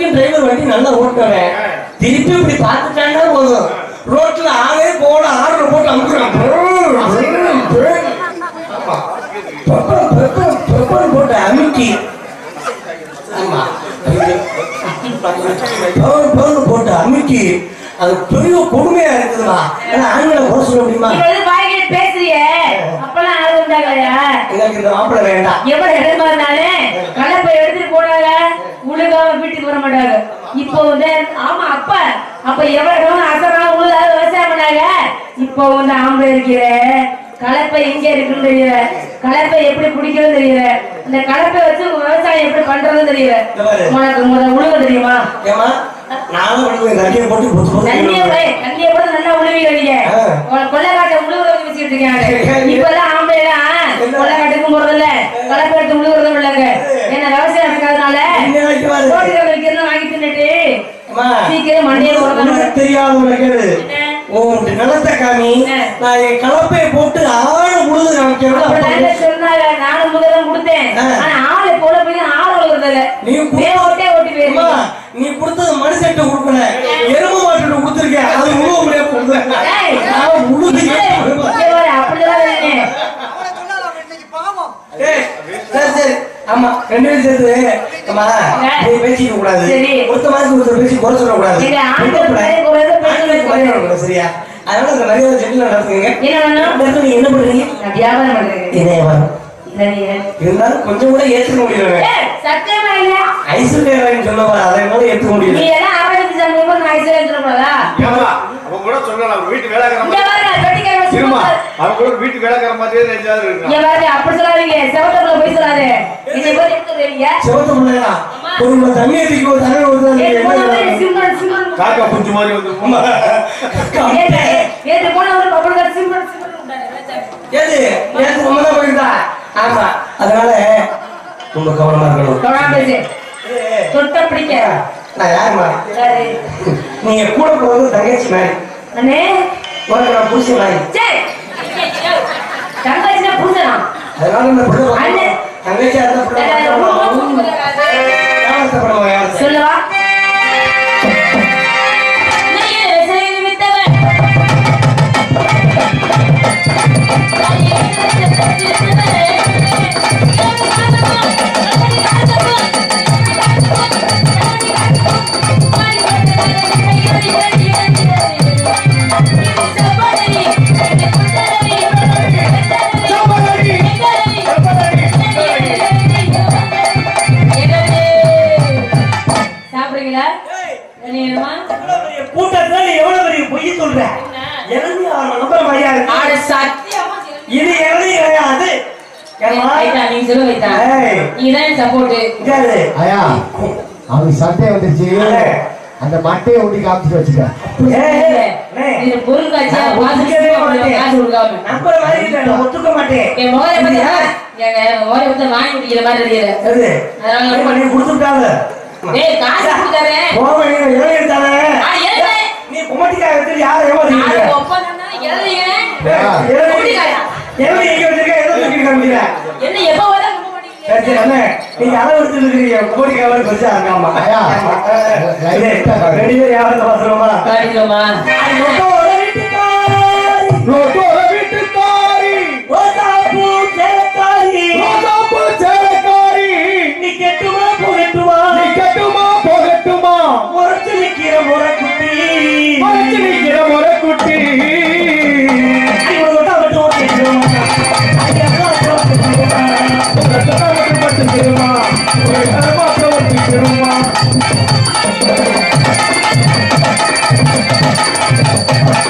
வரைக்கும் டிரைவர் வண்டி நல்லா ஓட்டுவேன் திருப்பி இப்படி பார்த்துட்டாங்கன்னா போதும் ரோட்ல ஆளே போட ஆர்டர் போட்டு அமுக்குறான் ஆமா. பெப்பர், பெப்பர், பெப்பர் போட்டு அமுக்கி ஆமா. பெப்பர், பெப்பர் போட்டு அமுக்கி அது பெரிய கொடுமையா இருக்குதுமா ஏன்னா ஆண்களை குறை சொல்ல முடியுமா நீ வந்து வாய்கிட்டு பேசுறியே அப்பெல்லாம் ஆளு உண்டாகலையா எங்களுக்கு இந்த மாப்பிள்ளை வேண்டாம் எவ்வளவு இடமா இருந்தாலும் கலப்பை எடுத்துட்டு போனாங்க உழுகாம வீட்டுக்கு வர மாட்டாங்க இப்போ வந்து ஆமா அப்ப அப்ப எவ்வளவு இடம் அசரா உழுதாக விவசாயம் பண்ணாங்க இப்போ வந்து ஆம்பளை இருக்கிற கலப்பை எங்க இருக்குன்னு தெரியல கலப்பை எப்படி பிடிக்கிறது தெரியல இந்த கலப்பை வச்சு விவசாயம் எப்படி பண்றதுன்னு தெரியல இந்த பாரு. உனக்கு முத உழுக தெரியுமா ஏமா நானும் பண்ணுவேன் தண்ணியை போட்டு பொத்து பொத்து தண்ணிய விடுவேன். போய் தண்ணிய போட நல்லா உழுவீங்க நீங்க ஆ. உங்களை கொள்ளைக்காட்டை உழுவுறது வச்சுட்டு இருக்காங்க இப்பெல்லாம் ஆம்பளை எல்லாம் கொள்ளைக்காட்டுக்கும் போறதில்ல கலப்பை எடுத்து உழுவுறதும் இல்லைங்க என்ன விவசாயம் இருக்கிறதுனால என்ன வைக்க பாரு. ரோட்டுல வைக்கிறதும் வாங்கி தின்னுட்டு அம்மா, சீக்கிரம் மண்டையை போடுறது உனக்கு தெரியாதவங்க கேளு என்ன? உன் நிலத்தை காமி ஆ. நான் என் கலப்பையை போட்டு ஆழ முழுது அப்படிலாம் காமிக்கிறேன் சொன்னாங்க நானும் முதல்ல கொடுத்தேன் ஆ. ஆனா ஆளை போல போய் ஆள் உழுவுறது இல்ல நீ வே ஓட்டே ஓட்டி அம்மா, போயிருக்கீங்க நீ கொடுத்தது மனுஷன்ட்ட கொடுக்கல எரும மாட்டு கொடுத்துருக்கேன் அது உழுவ முடியாது கொடுத்துருக்கேன் ஏய். நான் உழுது ஏய், இங்க பாரு, அப்படிதான் இல்லைங்க. ஏய், சரி சரி ஆமா ரெண்டு பேரும் சேர்த்து அம்மா நீ பேசிக்க கூடாது சரி. ஒருத்த மாதிரி ஒருத்தர் பேசி குறை சொல்ல கூடாது நீங்க ஆண்கள் குறை கூடாது, பெண்கள் குறை கூடாது. சரியா அதனால இந்த மரியாதை செட்டில் நடத்துங்க என்ன வேணும்? இந்த இடத்துல நீங்க என்ன பண்றீங்க நான் வியாபாரம் பண்றேன் இதே வரும் இல்ல நீங்க இருந்தாலும் கொஞ்சம் கூட ஏத்துக்க முடியல ஏய், சத்தியமா இல்ல ஐஸ்வர்யா ராய்னு சொன்னவா அதை என்னால ஏத்துக்க நீ முடியல எல்லாம் ஆரோக்கியத்தை சார்ந்தவங்க நான் ஐஸ்வர்யா சொல்லக்கூடாதா ஏம்மா, அவன் கூட சொல்றான் அவர் வீட்டு வேலைக்கார இங்க மாதிரி பாருங்க பெட்டிக்கார இருமா சும்மா அவன் கூட வீட்டு வேலைக்கார மாதிரியே நெஞ்சாது இங்க இருக்கான் பாருங்க அப்படி சொல்லாதீங்க செவத்தக்குள்ள போய் சொல்லாதே என்னை போய் எடுத்து வரீங்க சிவத்த பிள்ளையா ஒரு குடம் தண்ணி ஏத்திக்கு ஒரு தண்ணி ஊத்துனா நீங்க ஏத்து என்ன போன செய்வீங்க? சிம்மன் சிம்மன் காக்கா புஞ்சு மாதிரி வந்து ஏத்து ஏத்து போன ஒரு பப்பட சிம்மன் சிம்மன் உண்டாங்க ஏது ஏத்து ரொம்ப தான் போயிருந்தா ஆமா அதனால ரொம்ப கவனமா இருக்கணும் கவனம் பேசு தொட்ட பிடிக்க நான் யாருமா சரி நீங்க கூட போறது தங்கச்சி மாதிரி அண்ணே உனக்கு நான் புருஷன் மாதிரி சரி தங்கச்சினா புரிஞ்சனா அதனால இந்த பிள்ளை அண்ணே. பார்க்கணும். தங்கச்சியா இருந்தா பிள்ளை பார்க்கணும். வியாபாரத்தைப்படுவோம், வியாபாரத்தை. சொல்லவா நையே விசையில் வித்தவன் சாப்பிடுறீங்களா வேணுமா இவ்வளவு பெரிய கூட்டத்துல நீ எவ்வளவு பெரிய பொய் சொல்ற இறங்கி அவனை நம்புற மாதிரியா இருக்கு ஆட சத்தியமா இது இறங்கி கிடையாது ஏம்மா? வைத்தா நீங்க சொல்ல வைத்தா ஏய். நீங்க தான் சப்போர்ட் இங்க இரு. ஐயா அவனுக்கு சட்டை வந்துருச்சு அந்த மட்டையை ஒட்டி காமிச்சு வச்சுக்க ஏய், ஏய், ஏய். இது பொருள் காட்சியா நான் பார்த்து ஒத்துக்கவே மாட்டேன். காசு கொடுக்காம நம்புற மாதிரி இல்ல, நான் ஒத்துக்க மாட்டேன் என் மோரை பத்தி எங்க மோரை பத்தி வாங்கி குடிக்கிற மாதிரி தெரியல எது? அதனால ஏம்மா, நீ கொடுத்துட்டாங்க டேய் காசு கொடுத்தாரே போக நீ இறங்கி எடுத்தாங்க ஆ, எழுது. நீ குமட்டிக்காக எடுத்து யாரை நாலு ஏமாத்திருக்க ஒப்பந்தம் தானே எழுதுறீங்க இறங்கி எவ்வளவு எங்க வச்சிருக்க எதை தூக்கிட்டு காமிக்கிற என்ன எப்ப வர ரொம்ப மாட்டேங்கிறீங்க? சரி சரி அண்ணே நீங்க அளவு எடுத்துட்டு இருக்கீங்க குமட்டிக்காக பெருசா இருக்காமா ஐயா, இது, ரெண்டு பேரும் வியாபாரத்தை பாத்துருவோமா காட்டிக்கோமா மொத்தோட வீட்டுக்காரி ரோட்டோர வீட்டுக்காரி ரோசாப்பூ சேலக்காரி ரோசாப்பூ சேலைக்காரி நீ கெட்டுமா போகட்டுமா நீ கட்டுமா போகட்டுமா முறைச்சு நிக்கிற முறைக்குட்டி மறைச்சு நிக்கிற முறைக்குட்டி அடி ஒரு வட்டம் மட்டும் ஓட்டிடுவோம். அடி அதான் அப்புறம் ஓட்டிடுவோம். ஒரு கதை மட்டும் மட்டும் திருமா ஒரு கதை மாத்திரம் ஒட்டி திருமா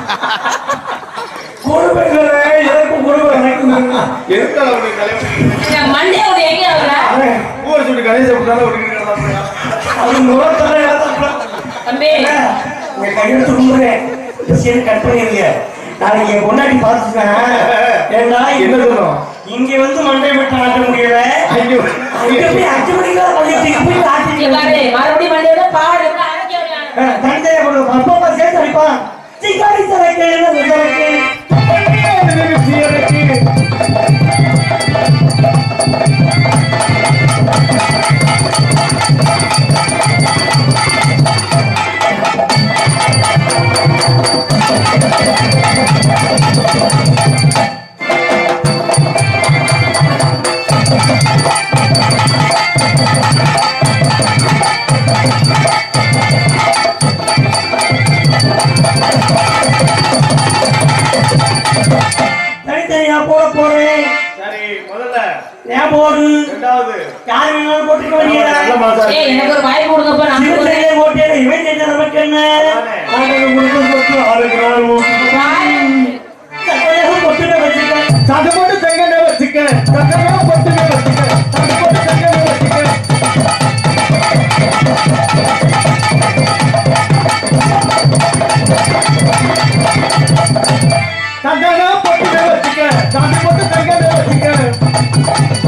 கொடுமைகளே எனக்கும் கொடுமை எனக்கு எதுக்காக அவனுக்கு கல்யாணம் பண்ணிக்கிறீங்க? மண்டே ஒரு எங்க அவர ஊரை சொல்லி கணேச விட்டாலும் விட்டுக்கிறதா அது முகத்தலை தம்பி உங்க கையெழுத்து கும்பிடுறேன் விஷயம் கட் பண்ணிருங்க நாளைக்கு என் பொண்டாட்டி பார்த்துட்டேன் ஏண்டா என்ன சொல்லணும் இங்க வந்து மண்டை விட்டு ஆட்ட முடியல ஐயோ அங்க போய் அஞ்சு மணிக்கு பள்ளியத்துக்கு போய் இங்க ஆட்டிட்டு பாரு மறுபடியும் மண்டையோட பாடு அரைக்க விடலாம் தந்தைய பண்ணுவோம் அப்பா அம்மா சேர்த்து அடிப்பான் சிக்காரி தலைக்கு என்ன தலைக்கு தனித்தனியா போட போறேன் சரி முதல்ல ஏன் போடு ரெண்டாவது யார் வேணாலும் போட்டுக்க நல்ல வேண்டியதா மனசா ஏய் இருக்கு. எனக்கு ஒரு வாய்ப்பு கொடுங்கப்பா நான் இவன் போறேன். செய்ய போட்டேன் இவன் செஞ்ச நமக்கு என்ன அவனுக்கு கொடுக்க சொத்து ஆளுக்கு நாள் சட்டையாக பொட்டுன வச்சுக்க சண்டை போட்டு செங்கண்ணே வச்சுக்க சட்டையா பொட்டுமே வச்சுக்க சண்டை போட்டு செங்கண்ணே வச்சுக்க சங்கனா பொட்டுமே வச்சுக்க சண்டை போட்டு செங்கண்ணே வச்சுக்க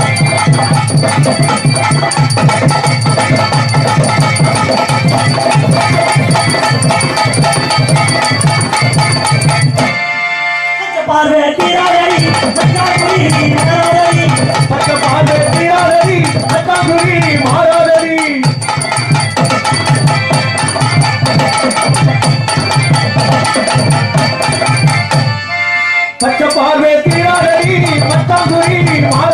பார்வை தீராதடி மச்சாக்குடி தீராதடி பச்சை பால் தீராதடி அத்தாங்குடி மாறாதடி பச்சை பார்வை தீராதடி பத்தாங்குடி மாறாதடி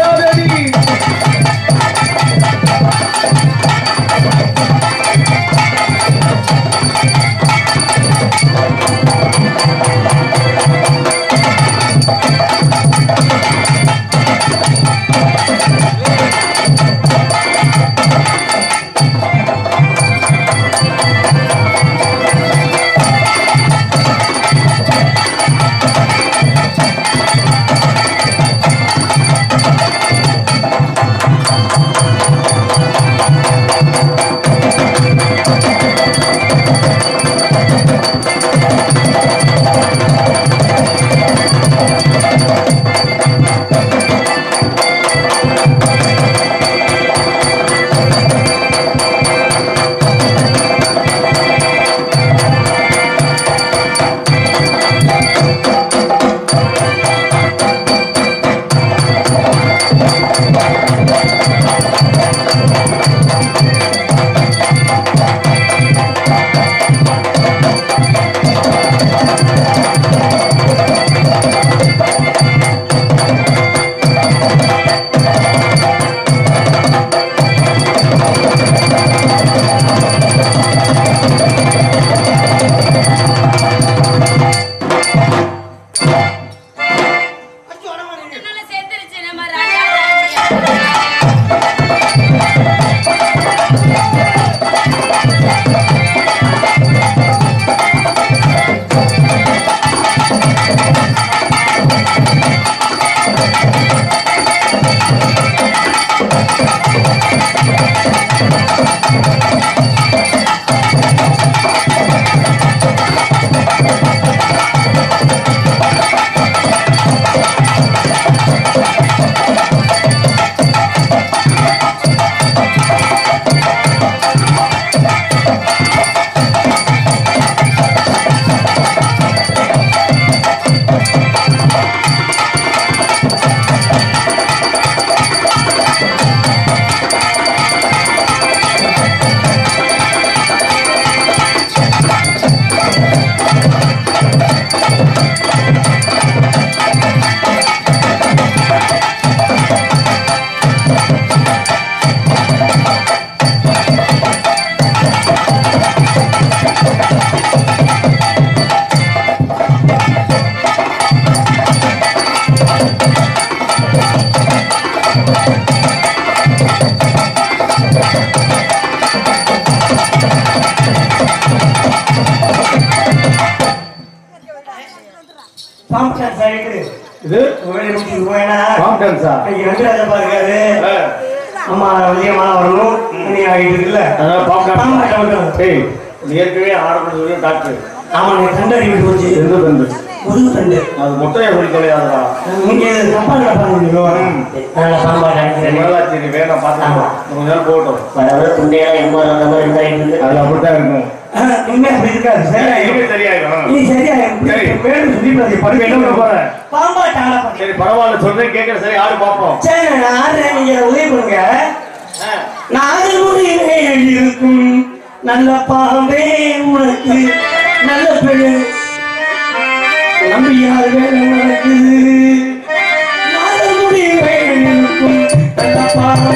பாம்பு டான்ஸ் ஆகிட்டு இது வேலை முடிச்சுட்டு போயினா பாம் டான்ஸா இன்னைக்கு வெங்கடாஜப்பா இருக்காரு அம்மா விஜயமா வரணும் இன்னைக்கு ஆகிட்டு இருக்குல்ல அதான் பாம் பாம்பு டான்ஸ் ஆட்டம் மட்டும். ஏய் நீ ஏற்கனவே ஆரம்பிச்சு சொல்லி டாக்டர் ஆமா நீ தண்டை அடிபட்டு போச்சு எந்த தண்டு முதுகு தண்டு அது முட்டையை சொல்லி தொலையாதடா நீங்க தப்பா நடப்பாங்க நான் பாம்பா நினைக்கிறேன் மேலாச்சி நீ வேணாம் பார்த்துக்கலாம் கொஞ்ச நேரம் போகட்டும் வர துண்டையெல்லாம் எம்மா அந்த மாதிரி இருந்தாயிட்டு அது அப்படித்தான் இருக்கும் இனிமே அப்படி இருக்காது சரி, சரி இனிமே சரியாயிடும் நீ சரியா சரி. மேலும் சொல்லி படுக்க என்ன பண்ண போற பாம்பாட்ட ஆட சரி பரவாயில்ல சொல்றேன் கேட்கற சரி ஆடு பார்ப்போம் சரி நான் ஆடுறேன் நீங்க உதவி பண்ணுங்க நாங்கள் முடிவே இருக்கும் நல்ல பாம்பே உனக்கு நல்ல பெண்ணு நம்பியார் வேலை நடக்குது நாங்கள் முடிவே இருக்கும் நல்ல பாம்பே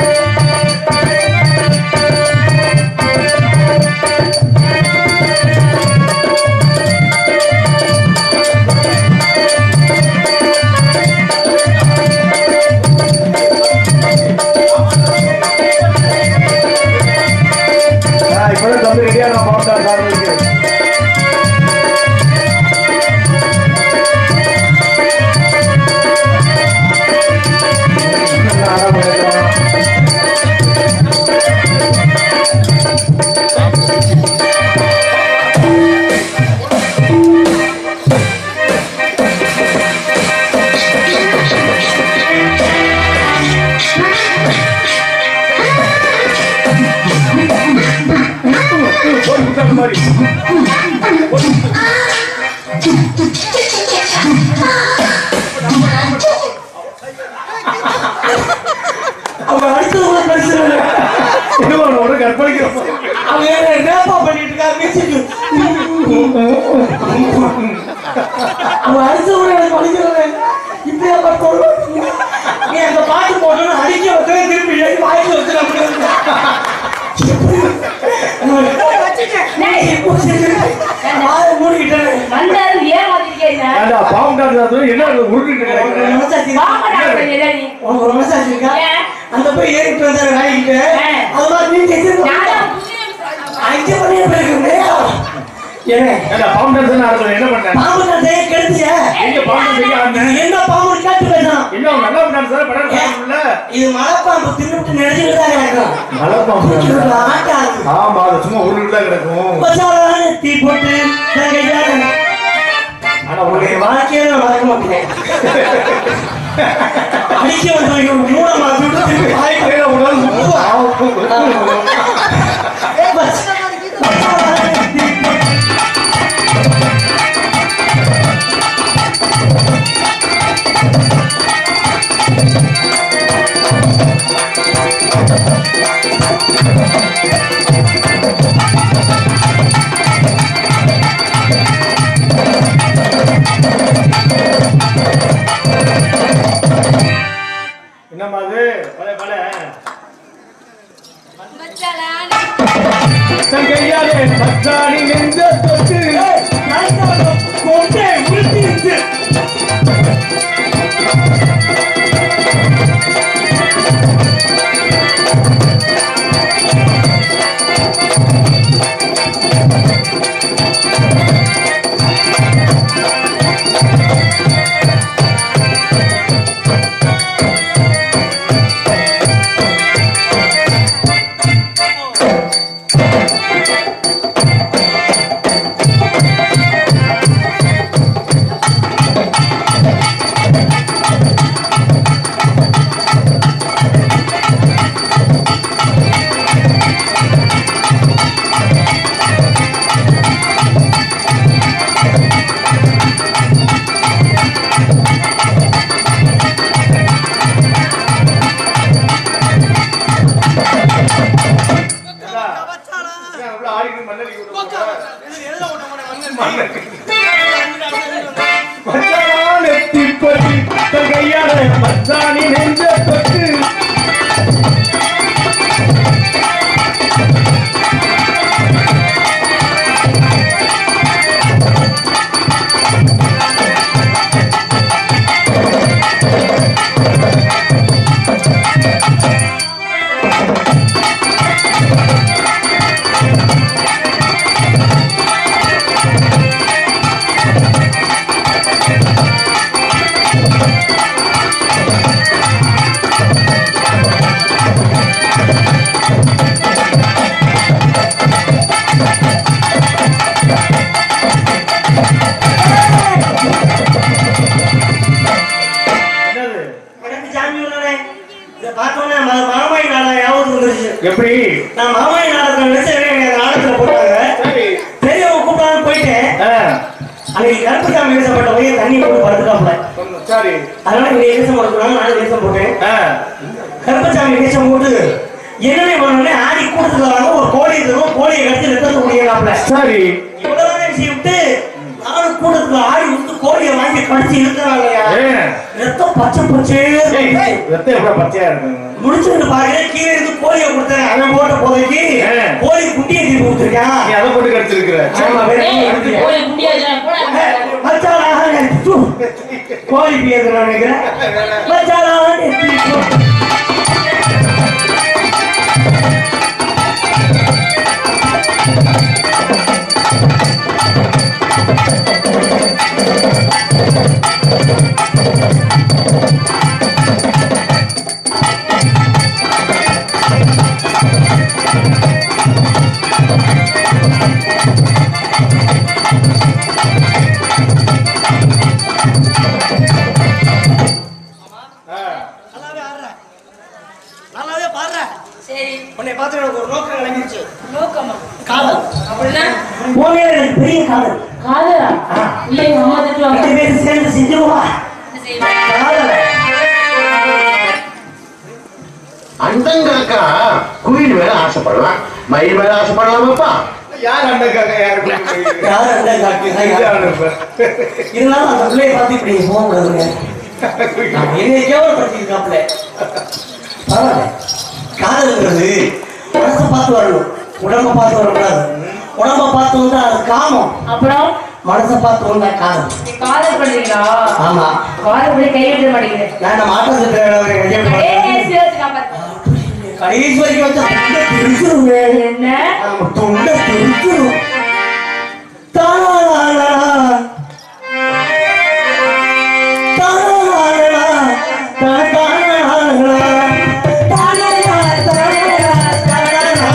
நான் இப்பதான் தம்பி ரெடியா நான் பாப்பா சார்பிக்கு போய் குத்தாக்கு மாதிரி அவன் அடுத்தவங்க பேசுறாங்க என்ன ஒரு கற்பழிக்கிறோம் அவன் என்னப்பா பண்ணிட்டு இருக்கா மியூசிக் அவன் அடுத்தவங்க எனக்கு படிக்கிறாங்க இப்படியா பார்த்தோம் நீ அந்த பாட்டு போட்டோன்னு அடிக்க வந்து திருப்பி எழுதி வாய்க்கு வச்சு மூடிக்கிட்டேன் வந்தாரு ஏமாத்திருக்கீங்க ஏண்டா பாவம் டாக்டர் என்ன உருட்டு பாம்பு டாக்டர் நீ உனக்கு ஒரு மனசாட்சி இருக்கா ஏன்? அந்த போய் ஏறிட்டு வந்தாரு வாங்கிட்டு ஏன்? அது மாதிரி நீ கேட்டு நானும் அங்கே பண்ணியே போயிருக்கீங்க ஏன் ஏண்டா பாவம் டாக்டர் நான் என்ன பண்ணேன் பாம்பு கட்டை கெடுத்திய எங்க பாவம் செய்ய ஆடினேன் என்ன பாம்பு கேட்டு பேசணும் என்ன அவன் நல்லா டாக்டர் படம் பார்க்கணும்ல இது மலைப்பாம்பு தின்னுட்டு நெடுஞ்சுட்டு தான் இருக்கும் நல்ல பாவம் ஆட்டாது ஆமா அது சும்மா உருட்டு தான் கிடக்கும் பச்சாலான தீ போட்டு நான் கேட்டேன் ஆனா உன்னுடைய உனக்கு வாழ்க்கையில நான் மறக்க மாட்டேன் அடிக்க வந்து மூணாம் மாதம் திருப்பி வாய்க்கு கீழே விடாது. பாவம். பஸ். பச்சாலான தீ போட்டு என்னம்மா அது பல பல கையாலே பத்தாணி நெஞ்ச தொட்டு கொண்டே உருட்டிட்டு எப்படி நான் மாமாய் நாடகத்துல நினைச்ச நாடகத்துல போட்டாங்க சரி பெரியவங்க கூப்பிடாம போயிட்டேன் ஆ, அன்னைக்கு கருப்புசாமி வீசப்பட்ட போய் தண்ணி போட்டு படுத்துக்காப்புல சொன்ன- சரி அதனால இங்க வேஷம் போட்டுக்கிறாங்க நானும் வேஷம் போட்டேன் ஆ, கருப்பசாமி வேஷம் போட்டு என்னென்ன பண்ணோடனே ஆடி கூட்டத்துல வராங்க ஒரு கோழி தரும் கோழியை கடிச்சு ரத்தத்தை முடியலாம்ல சரி இவ்வளவுதானே விஷயம் விட்டு நானும் கூட்டத்துல ஆடி விட்டு கோழியை வாங்கி கடிச்சு இருக்கிறாங்கய்யா ஏ, ரத்தம் பச்சை பச்சே ஏய், ரத்தம் எவ்வளவு பச்சையா இருக்குங்க முடிச்சுட்டு பாக்குறேன் கீழே இருந்து கோழியை கொடுத்தேன் அவன் போட்ட போதைக்கு ஆ. கோழி குட்டியை தீர்ப்பு கொடுத்துருக்கான் நீ அதை போட்டு கடிச்சிருக்கிற ஆமா, வேற ஏய், என்ன இருக்கு? கோழி குண்டியா போடா மச்சானா, தூ. கோழி பேசுறேன் நினைக்கிறேன் மச்சானா, தூ. நல்லாவே ஆடுற. நல்லாவே பாடுற. சரி உன்னை பார்த்து எனக்கு ஒரு நோக்கம் விளங்கிருச்சு. நோக்கமா காதல். அப்படின்னா உன் மேல எனக்கு பெரிய காதல். காதலா இல்ல எங்க அம்மா திட்டுவாங்க ரெண்டு பேரும் சேர்ந்து செஞ்சிருவா. என்ன செய்வேன்? காதல். அண்டங்காக்கா குயில் மேல ஆசைப்படலாம் மயில் மேல ஆசைப்படலாமாப்பா யார் அண்ணக்காக யாரு யார் அந்த காக்கு? இருந்தாலும் அந்த பிள்ளையை பார்த்து இப்படி போகக்கூடாதுங்க. நான் என்னை கேவலப்படுத்தியிருக்காப்புல. பரவாயில்ல. காதல்ங்கிறது மனசை பார்த்து வரணும் உடம்ப பார்த்து வரக்கூடாது உடம்ப பார்த்து வந்தா அது காமம் அப்புறம் மனசை பார்த்து வந்தா காதல் நீ காதல் பண்றீங்களா ஆமா காதல் பண்ணி கை விட மாட்டேங்குது நான் மாற்றம் ஏய், சிவத்து காப்பாத்து. கடைசி வரைக்கும் வச்சா தொண்டை திருச்சிருங்க என்ன நம்ம தொண்டை திருச்சிரும் தாராளா தாராளா தாராளா தாராளா தாராளா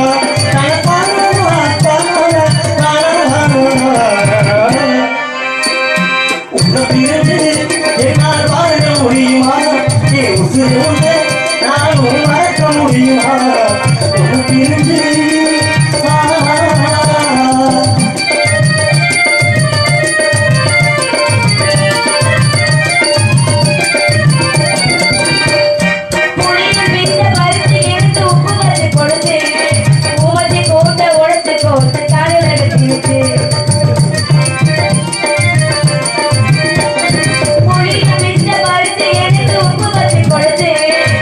உன்னை பிரிந்து என்னால் வாழ முடியுமா என் உசிரோடு நானும் மறக்க முடியுமா உன்னை பிரிந்து ஆ, புளியில் விட்ட பருத்தி எடுத்து உப்பு வச்சு கொடுத்து ஊமத்தி கோட்டை உடைச்சு கோட்டு தலையில கட்டிருச்சு புளியில் விட்ட பருத்தி எடுத்து உப்பு வச்சு கொடுத்து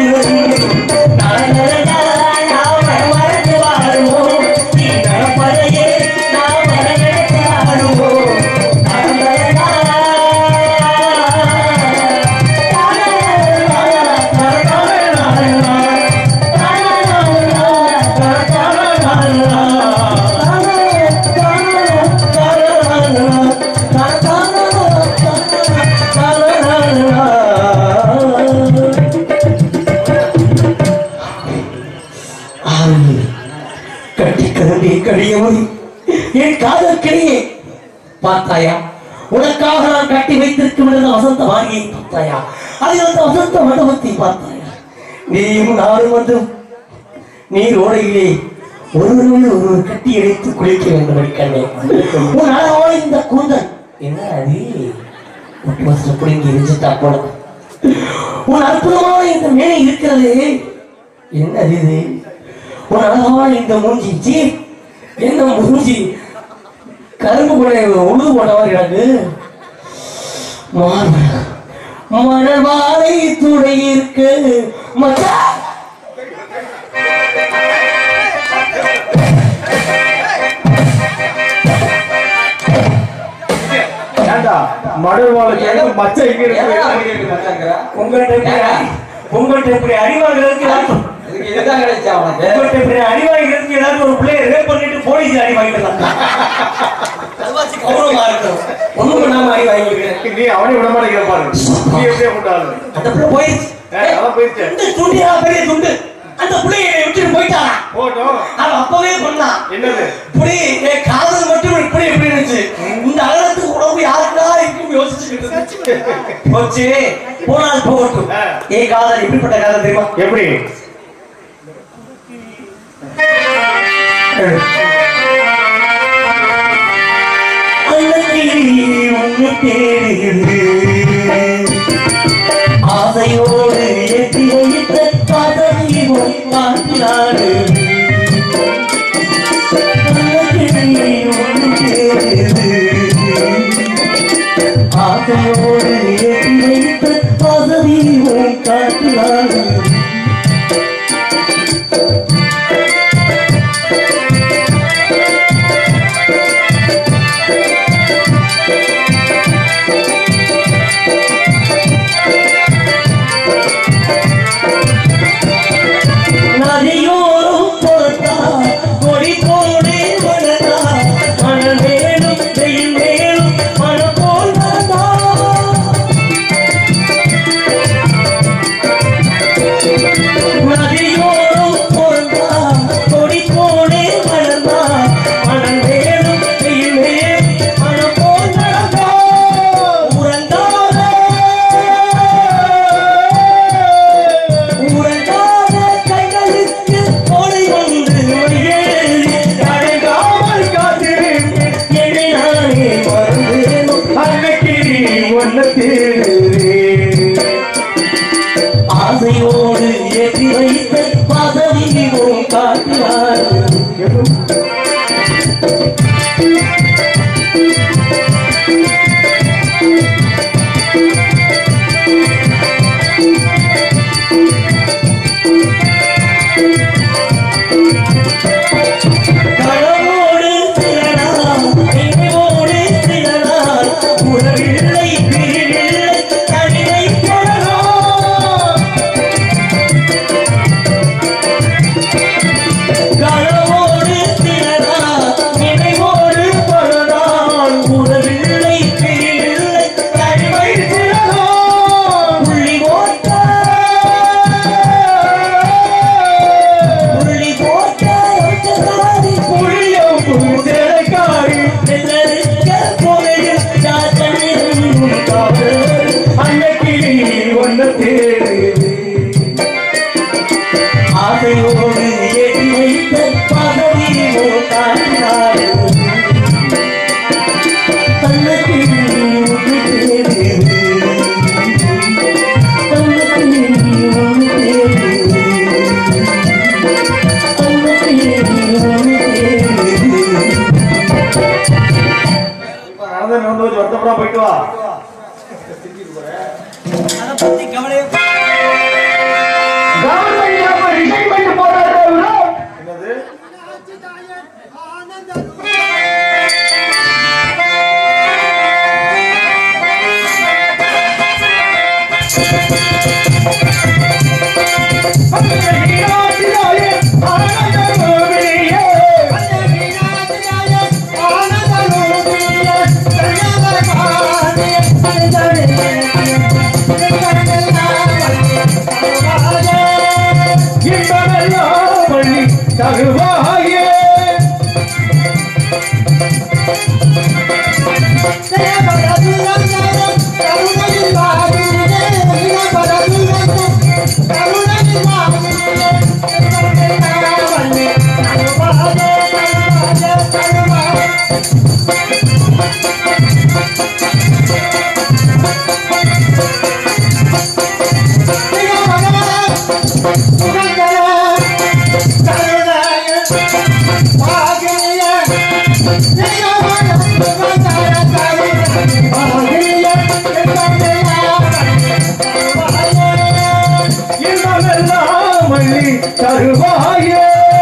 கட்டி கதம்பி கழியவும் என் காதல் கிளியே பார்த்தாயா உனக்காக நான் கட்டி வைத்திருக்கும் இந்த வசந்த வாரியை பார்த்தாயா அதில் அந்த வசந்த மண்டபத்தை பார்த்தாயா நீயும் நானும் வந்து நீர் ஓடையிலே ஒருவரோடு ஒருவர் கட்டி இணைத்து குளிக்க வேண்டும் கண்ணே உன் அழகான இந்த கூந்தல் என்ன அது ஒட்டு வசனம் புடுங்கி எரிஞ்சிட்டா போல உன் அற்புதமான இந்த மேலே இருக்கிறது என்ன இது உன் அழகான இந்த மூஞ்சி சீ என்ன மூஞ்சி கரும்பு கூட உழுது போட்டவர் எனக்கு மார்பு மணவாளை துணை இருக்கு மச்சான் ஏண்டா மடுவாள கேட்க மச்ச எங்க இருக்கு உங்கள்கிட்ட எப்படி அடி- உங்கள்கிட்ட இப்படி அடிவாங்கிறதுக்கு ஏதாவது- உங்கள்கிட்ட இப்படி அடிவாங்கிறதுக்கு ஏதாவது ஒரு பிள்ளைய ரேப் பண்ணிட்டு போலீஸ் அடி வாங்கிடலாம் அதுவாச்சும் கௌரவமா இருக்கணும் ஒண்ணும் பண்ணாம அடி வாங்கிக்கிறேன் நீ அவனே விட மாட்டேங்கிற பாரு நீ எப்படியே கொண்டாடு அந்த பிள்ளை போயிடுச்சு அதான் போயிடுச்சு இந்த துண்டியா பெரிய துண்டு அந்த பிள்ளைய விட்டுட்டு போயிட்டானா போட்டோம் அவன் அப்பவே பண்ணான் என்னது இப்படி என் காதல் மட்டும் இப்படி இப்படி இருந்துச்சு இந்த அகலத்துக்கு உடம்பு யாருக்குடா இருக்கும் யோசிச்சுக்கிட்டு இருந்துச்சு. போச்சு போனால் போகட்டும் ஆ. ஏன் காதல் எப்படிப்பட்ட காதல் தெரியுமா எப்படி அன்னைக்கு உன்னை தேடுகிறது ஆசையோடு ஏற்றி வைத்த காதலி உன் காட்டினாடு அன்னைக்கு உன்னை தேடுகிறது ஆசையோடு ஏற்றி வைத்த காதலி உன் காட்டினாடு நதியோரம் பொறுத்தா கொடி போடே மனதா மணல் மேலும் வெயில் மேலும் மனம் போல் வந்தா. நதியோரம் பொறுத்தா கொடி போடே மலர்ந்தா மணல் மேலும் வெயில் மேலும் மனம் போல் நடந்தா. உறங்காத உறங்காத கைகளுக்கு கொடை வந்து மொழியேறி அடங்காமல் காத்திருந்தேன். என்னை நானே மறந்தேன். அன்னைக்கு நீ ஒன்ன தேடுறேன் ஆசையோடு ஏற்றி வைத்த பதவியும் காட்டினார் கனவோடு சிலனாம், நினைவோடு சிலனாம், உறவில்லை, பிரிவில்லை, தனிமை தொடரும். தருவாயே இன்பமெல்லாம் அள்ளி தருவாயே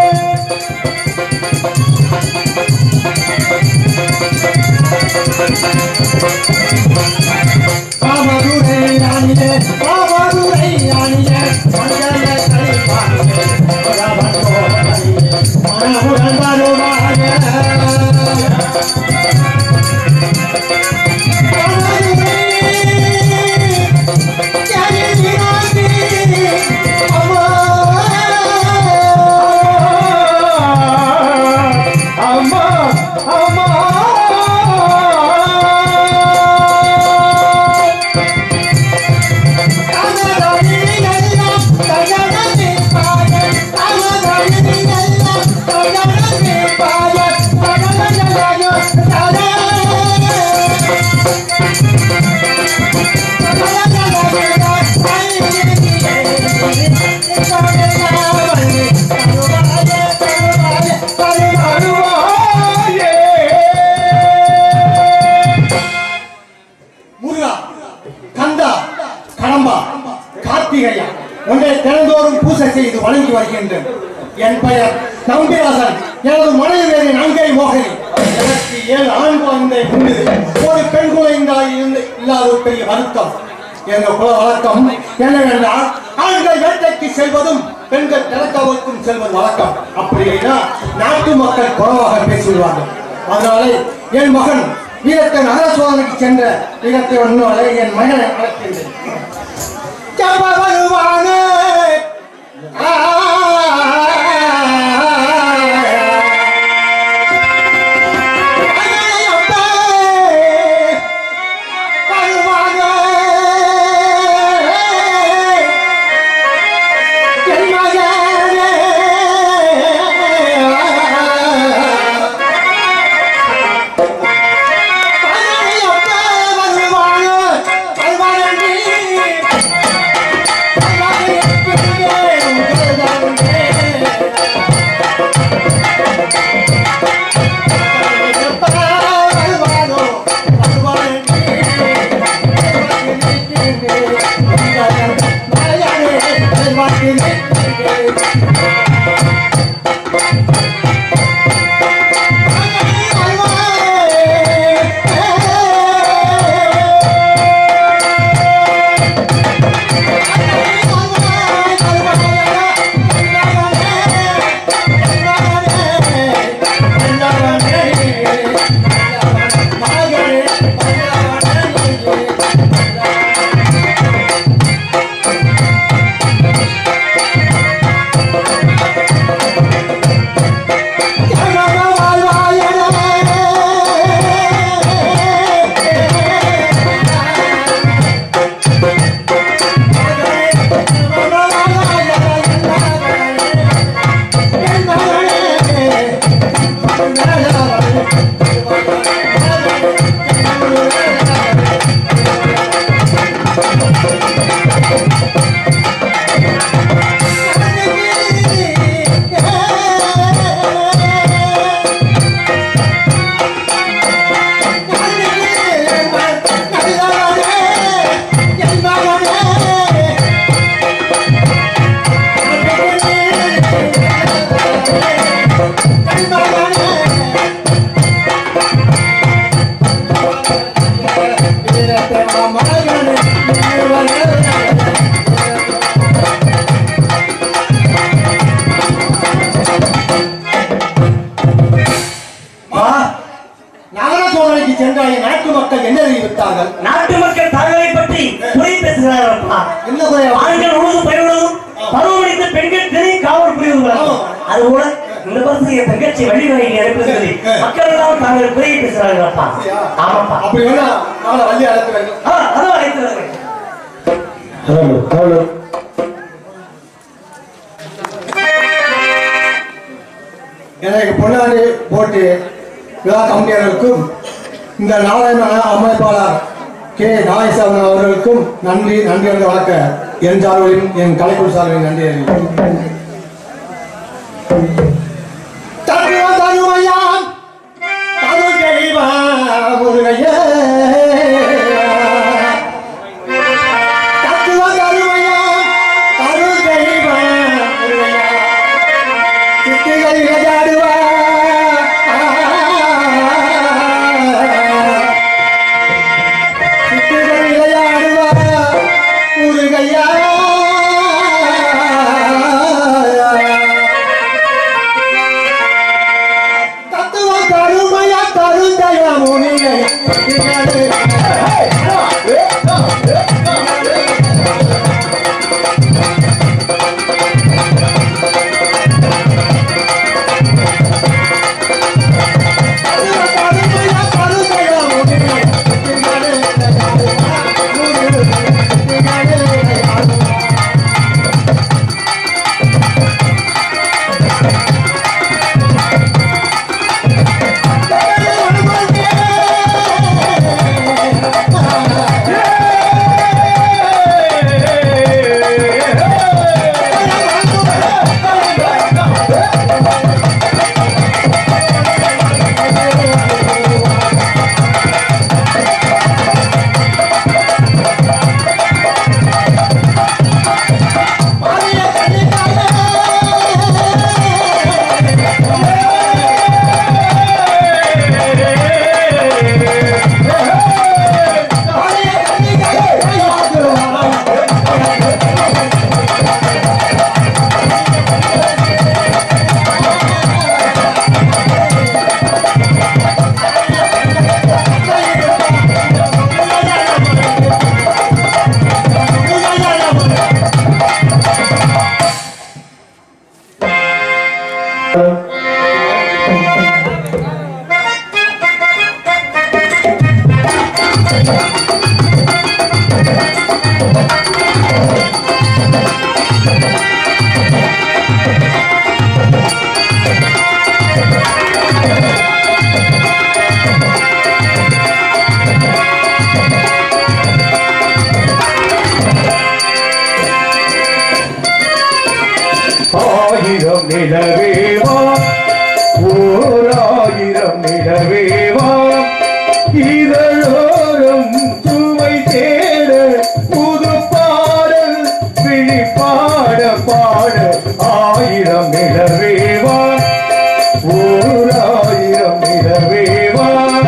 காமதுரை ராணியே காமதுரை ராணியே மஞ்சள கலைப்பாணியே மகவன் கோபரியே மனமுடன் வருவாயே அம்மா அம்மா தருவாயே முருகா கந்தா கடம்பா கார்த்திகையா உன்னை தினந்தோறும் பூசை செய்து வணங்கி வருகின்றேன் என் பெயர் நம்பிராசன் எனது மனைவி வேறு நங்கை மோகனி எனக்கு ஏழு ஆண் குழந்தை உண்டு ஒரு பெண் குழந்தை இருந்து இல்லாத ஒரு பெரிய வருத்தம் எங்க குல வழக்கம் என்னவென்றால் ஆண்கள் வேட்டைக்கு செல்வதும் பெண்கள் திறக்கவுக்கும் செல்வது வழக்கம் அப்படின்னா நாட்டு மக்கள் குறவாக பேசிவிடுவார்கள் அதனாலே என் மகன் வீரத்தை நகர சோதனைக்கு சென்ற வீரத்தை ஒன்று வரை என் மகனை அழைக்கின்றேன் ஜப வருவானே ஆ, ஐயையப்பே, வருவானே. என் மகனே. நகரசோதனைக்கு சென்ற நாட்டு மக்கள் என்ன அறிவித்தார்கள் நாட்டு மக்கள் தகவலை பற்றி குறை பேசுகிறார்களப்பா என்ன குறையா ஆண்கள் உழுது பயிர்களும் பருவமடைந்த பெண்கள் தினை காவல் புரியுகிறார்கள் ஆமா. அது கூட அரசு என் தங்கச்சி வழிவகை அனுப்புகிறது மக்கள் எல்லாம் தாங்கள் குறையை பேசுறாங்கப்பா ஆமாப்பா அப்படி வேணா நாளை வள்ளி அழைக்கிறேன் ஆ, அதான் அழைக்கிறாங்க ஹலோ ஹலோ எனக்கு பொன்னாடி போட்டு விழா கமிட்டியாளருக்கும் இந்த நாராயண அமைப்பாளர் கே நாகேஸ்வரன் அவர்களுக்கும் நன்றி நன்றி என்று வழக்க என் சார்பிலும் என் கலைக்குழு சார்பிலும் நன்றி அறிவிக்கிறேன். தருவ தருவையா, தருகைவா முருகையே. தத்துவ தருவையா, தருகைவா முருகையா. சித்திகள் விளையாடுவா சித்திகள் விளையாடுவா முருகையா தத்துவ கருமையா கருந்தையா முனிகை கருமையா கருந்தையா முனிகை ஆயிரம் நிலவேவா ஓர் ஆயிரம் நிலவேவா இதழோரம் சுவை தேட புது பாடல் விழி பாட பாட ஆயிரம் நிலவேவா ஓர் ஆயிரம் நிலவேவா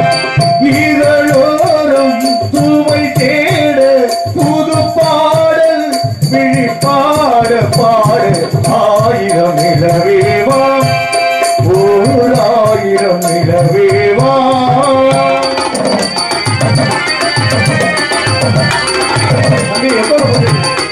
இதழோரம் சுவை தேட புது பாடல் விழி பாட பாட ஆயிரம் நிலவேவா ஓர் ஆயிரம் நிலவேவா அங்கே எப்போ வந்து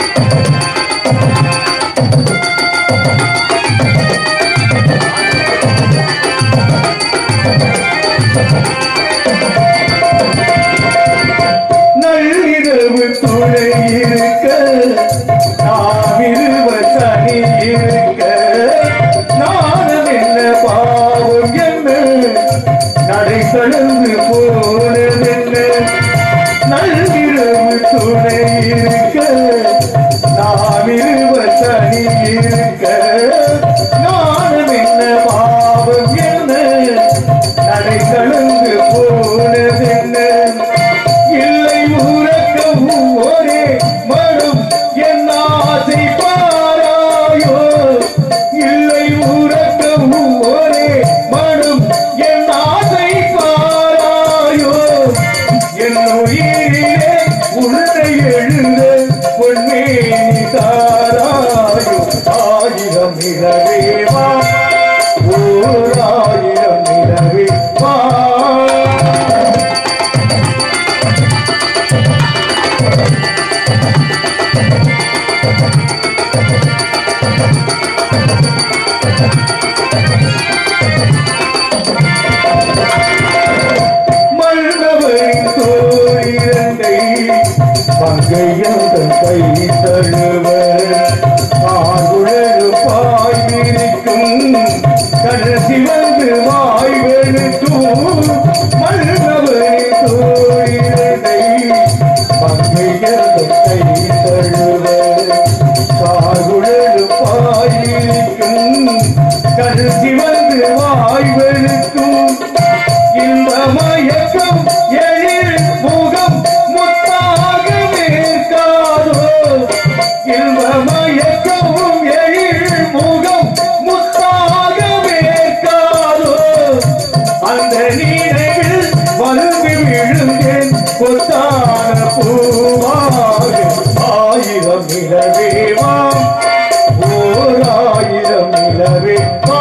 நள்ளிரவு துணை இருக்க நாம் இருவர் தனி இருக்க நானும் என்ன பாவம் என்ன நடை கடந்து போனதென்ன நள்ளிரவு துணை இருக்க நாம் இருவர் தனி இருக்க நானும் என்ன பாவம் என்ன நடை கடந்து போனதென்ன இல்லை உறக்கவும் ஒரே மனம் என் ஆசை பாராயோ இல்லை உறக்கவும் ஒரே மனம் என் ஆசை பாராயோ என் உயிரிலே உன்னை எழுத பொன்னேனி தாராயோ ஆயிரம் நிலவேவா ஓர் ஆயிரம் நிலவேவா வாயிருக்கும் கருதி வந்து வாய்வெழுக்கும் இந்த மயக்கம் எழில் முகம் முத்தாக மேற்காதோ இந்த மயக்கம் எழில் முகம் முத்தாக மேற்காதோ அந்த நீரைவில் வலுவி விழுந்தேன் கொத்தான பூவாக ஆயிரம் நிலவேவாம் ஓர் ஆயிரம் நிலவே வா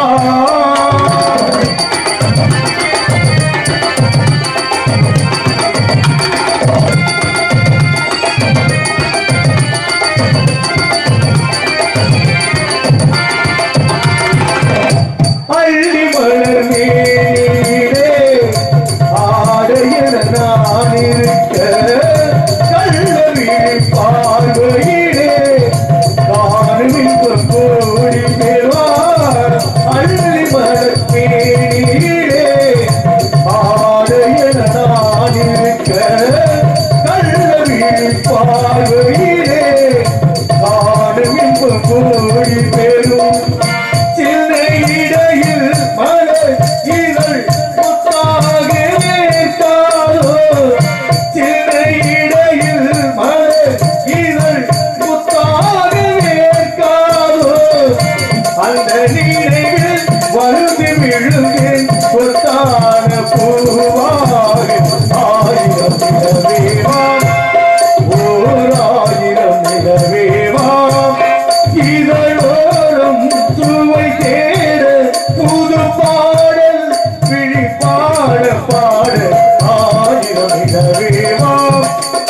அள்ளி மலர் மேலே ஆடையன நான் இருக்க கள்ளவி பார்வையிலே காணுமின் கோடி மேவார் அள்ளி மலர் மேலே ஆடையன நான் இருக்க கள்ளவி பார்வையிலே காணுமின் கோடி பெறும் சின்ன இடையில் மலர் இதழ் முத்தாக வேர்க்காதோ சின்ன இடையில் மலர் இதழ் முத்தாக வேர்க்காதோ அந்த நீரையில் வருந்தி விழுந்தேன் கொத்தான பூவாக ஆயிரம் நிலவேவா ஓர் ஆயிரம் நிலவேவா இதழோரம் சுவை தேட புது பாடல் விழி பாட பாட ஆயிரம் நிலவேவா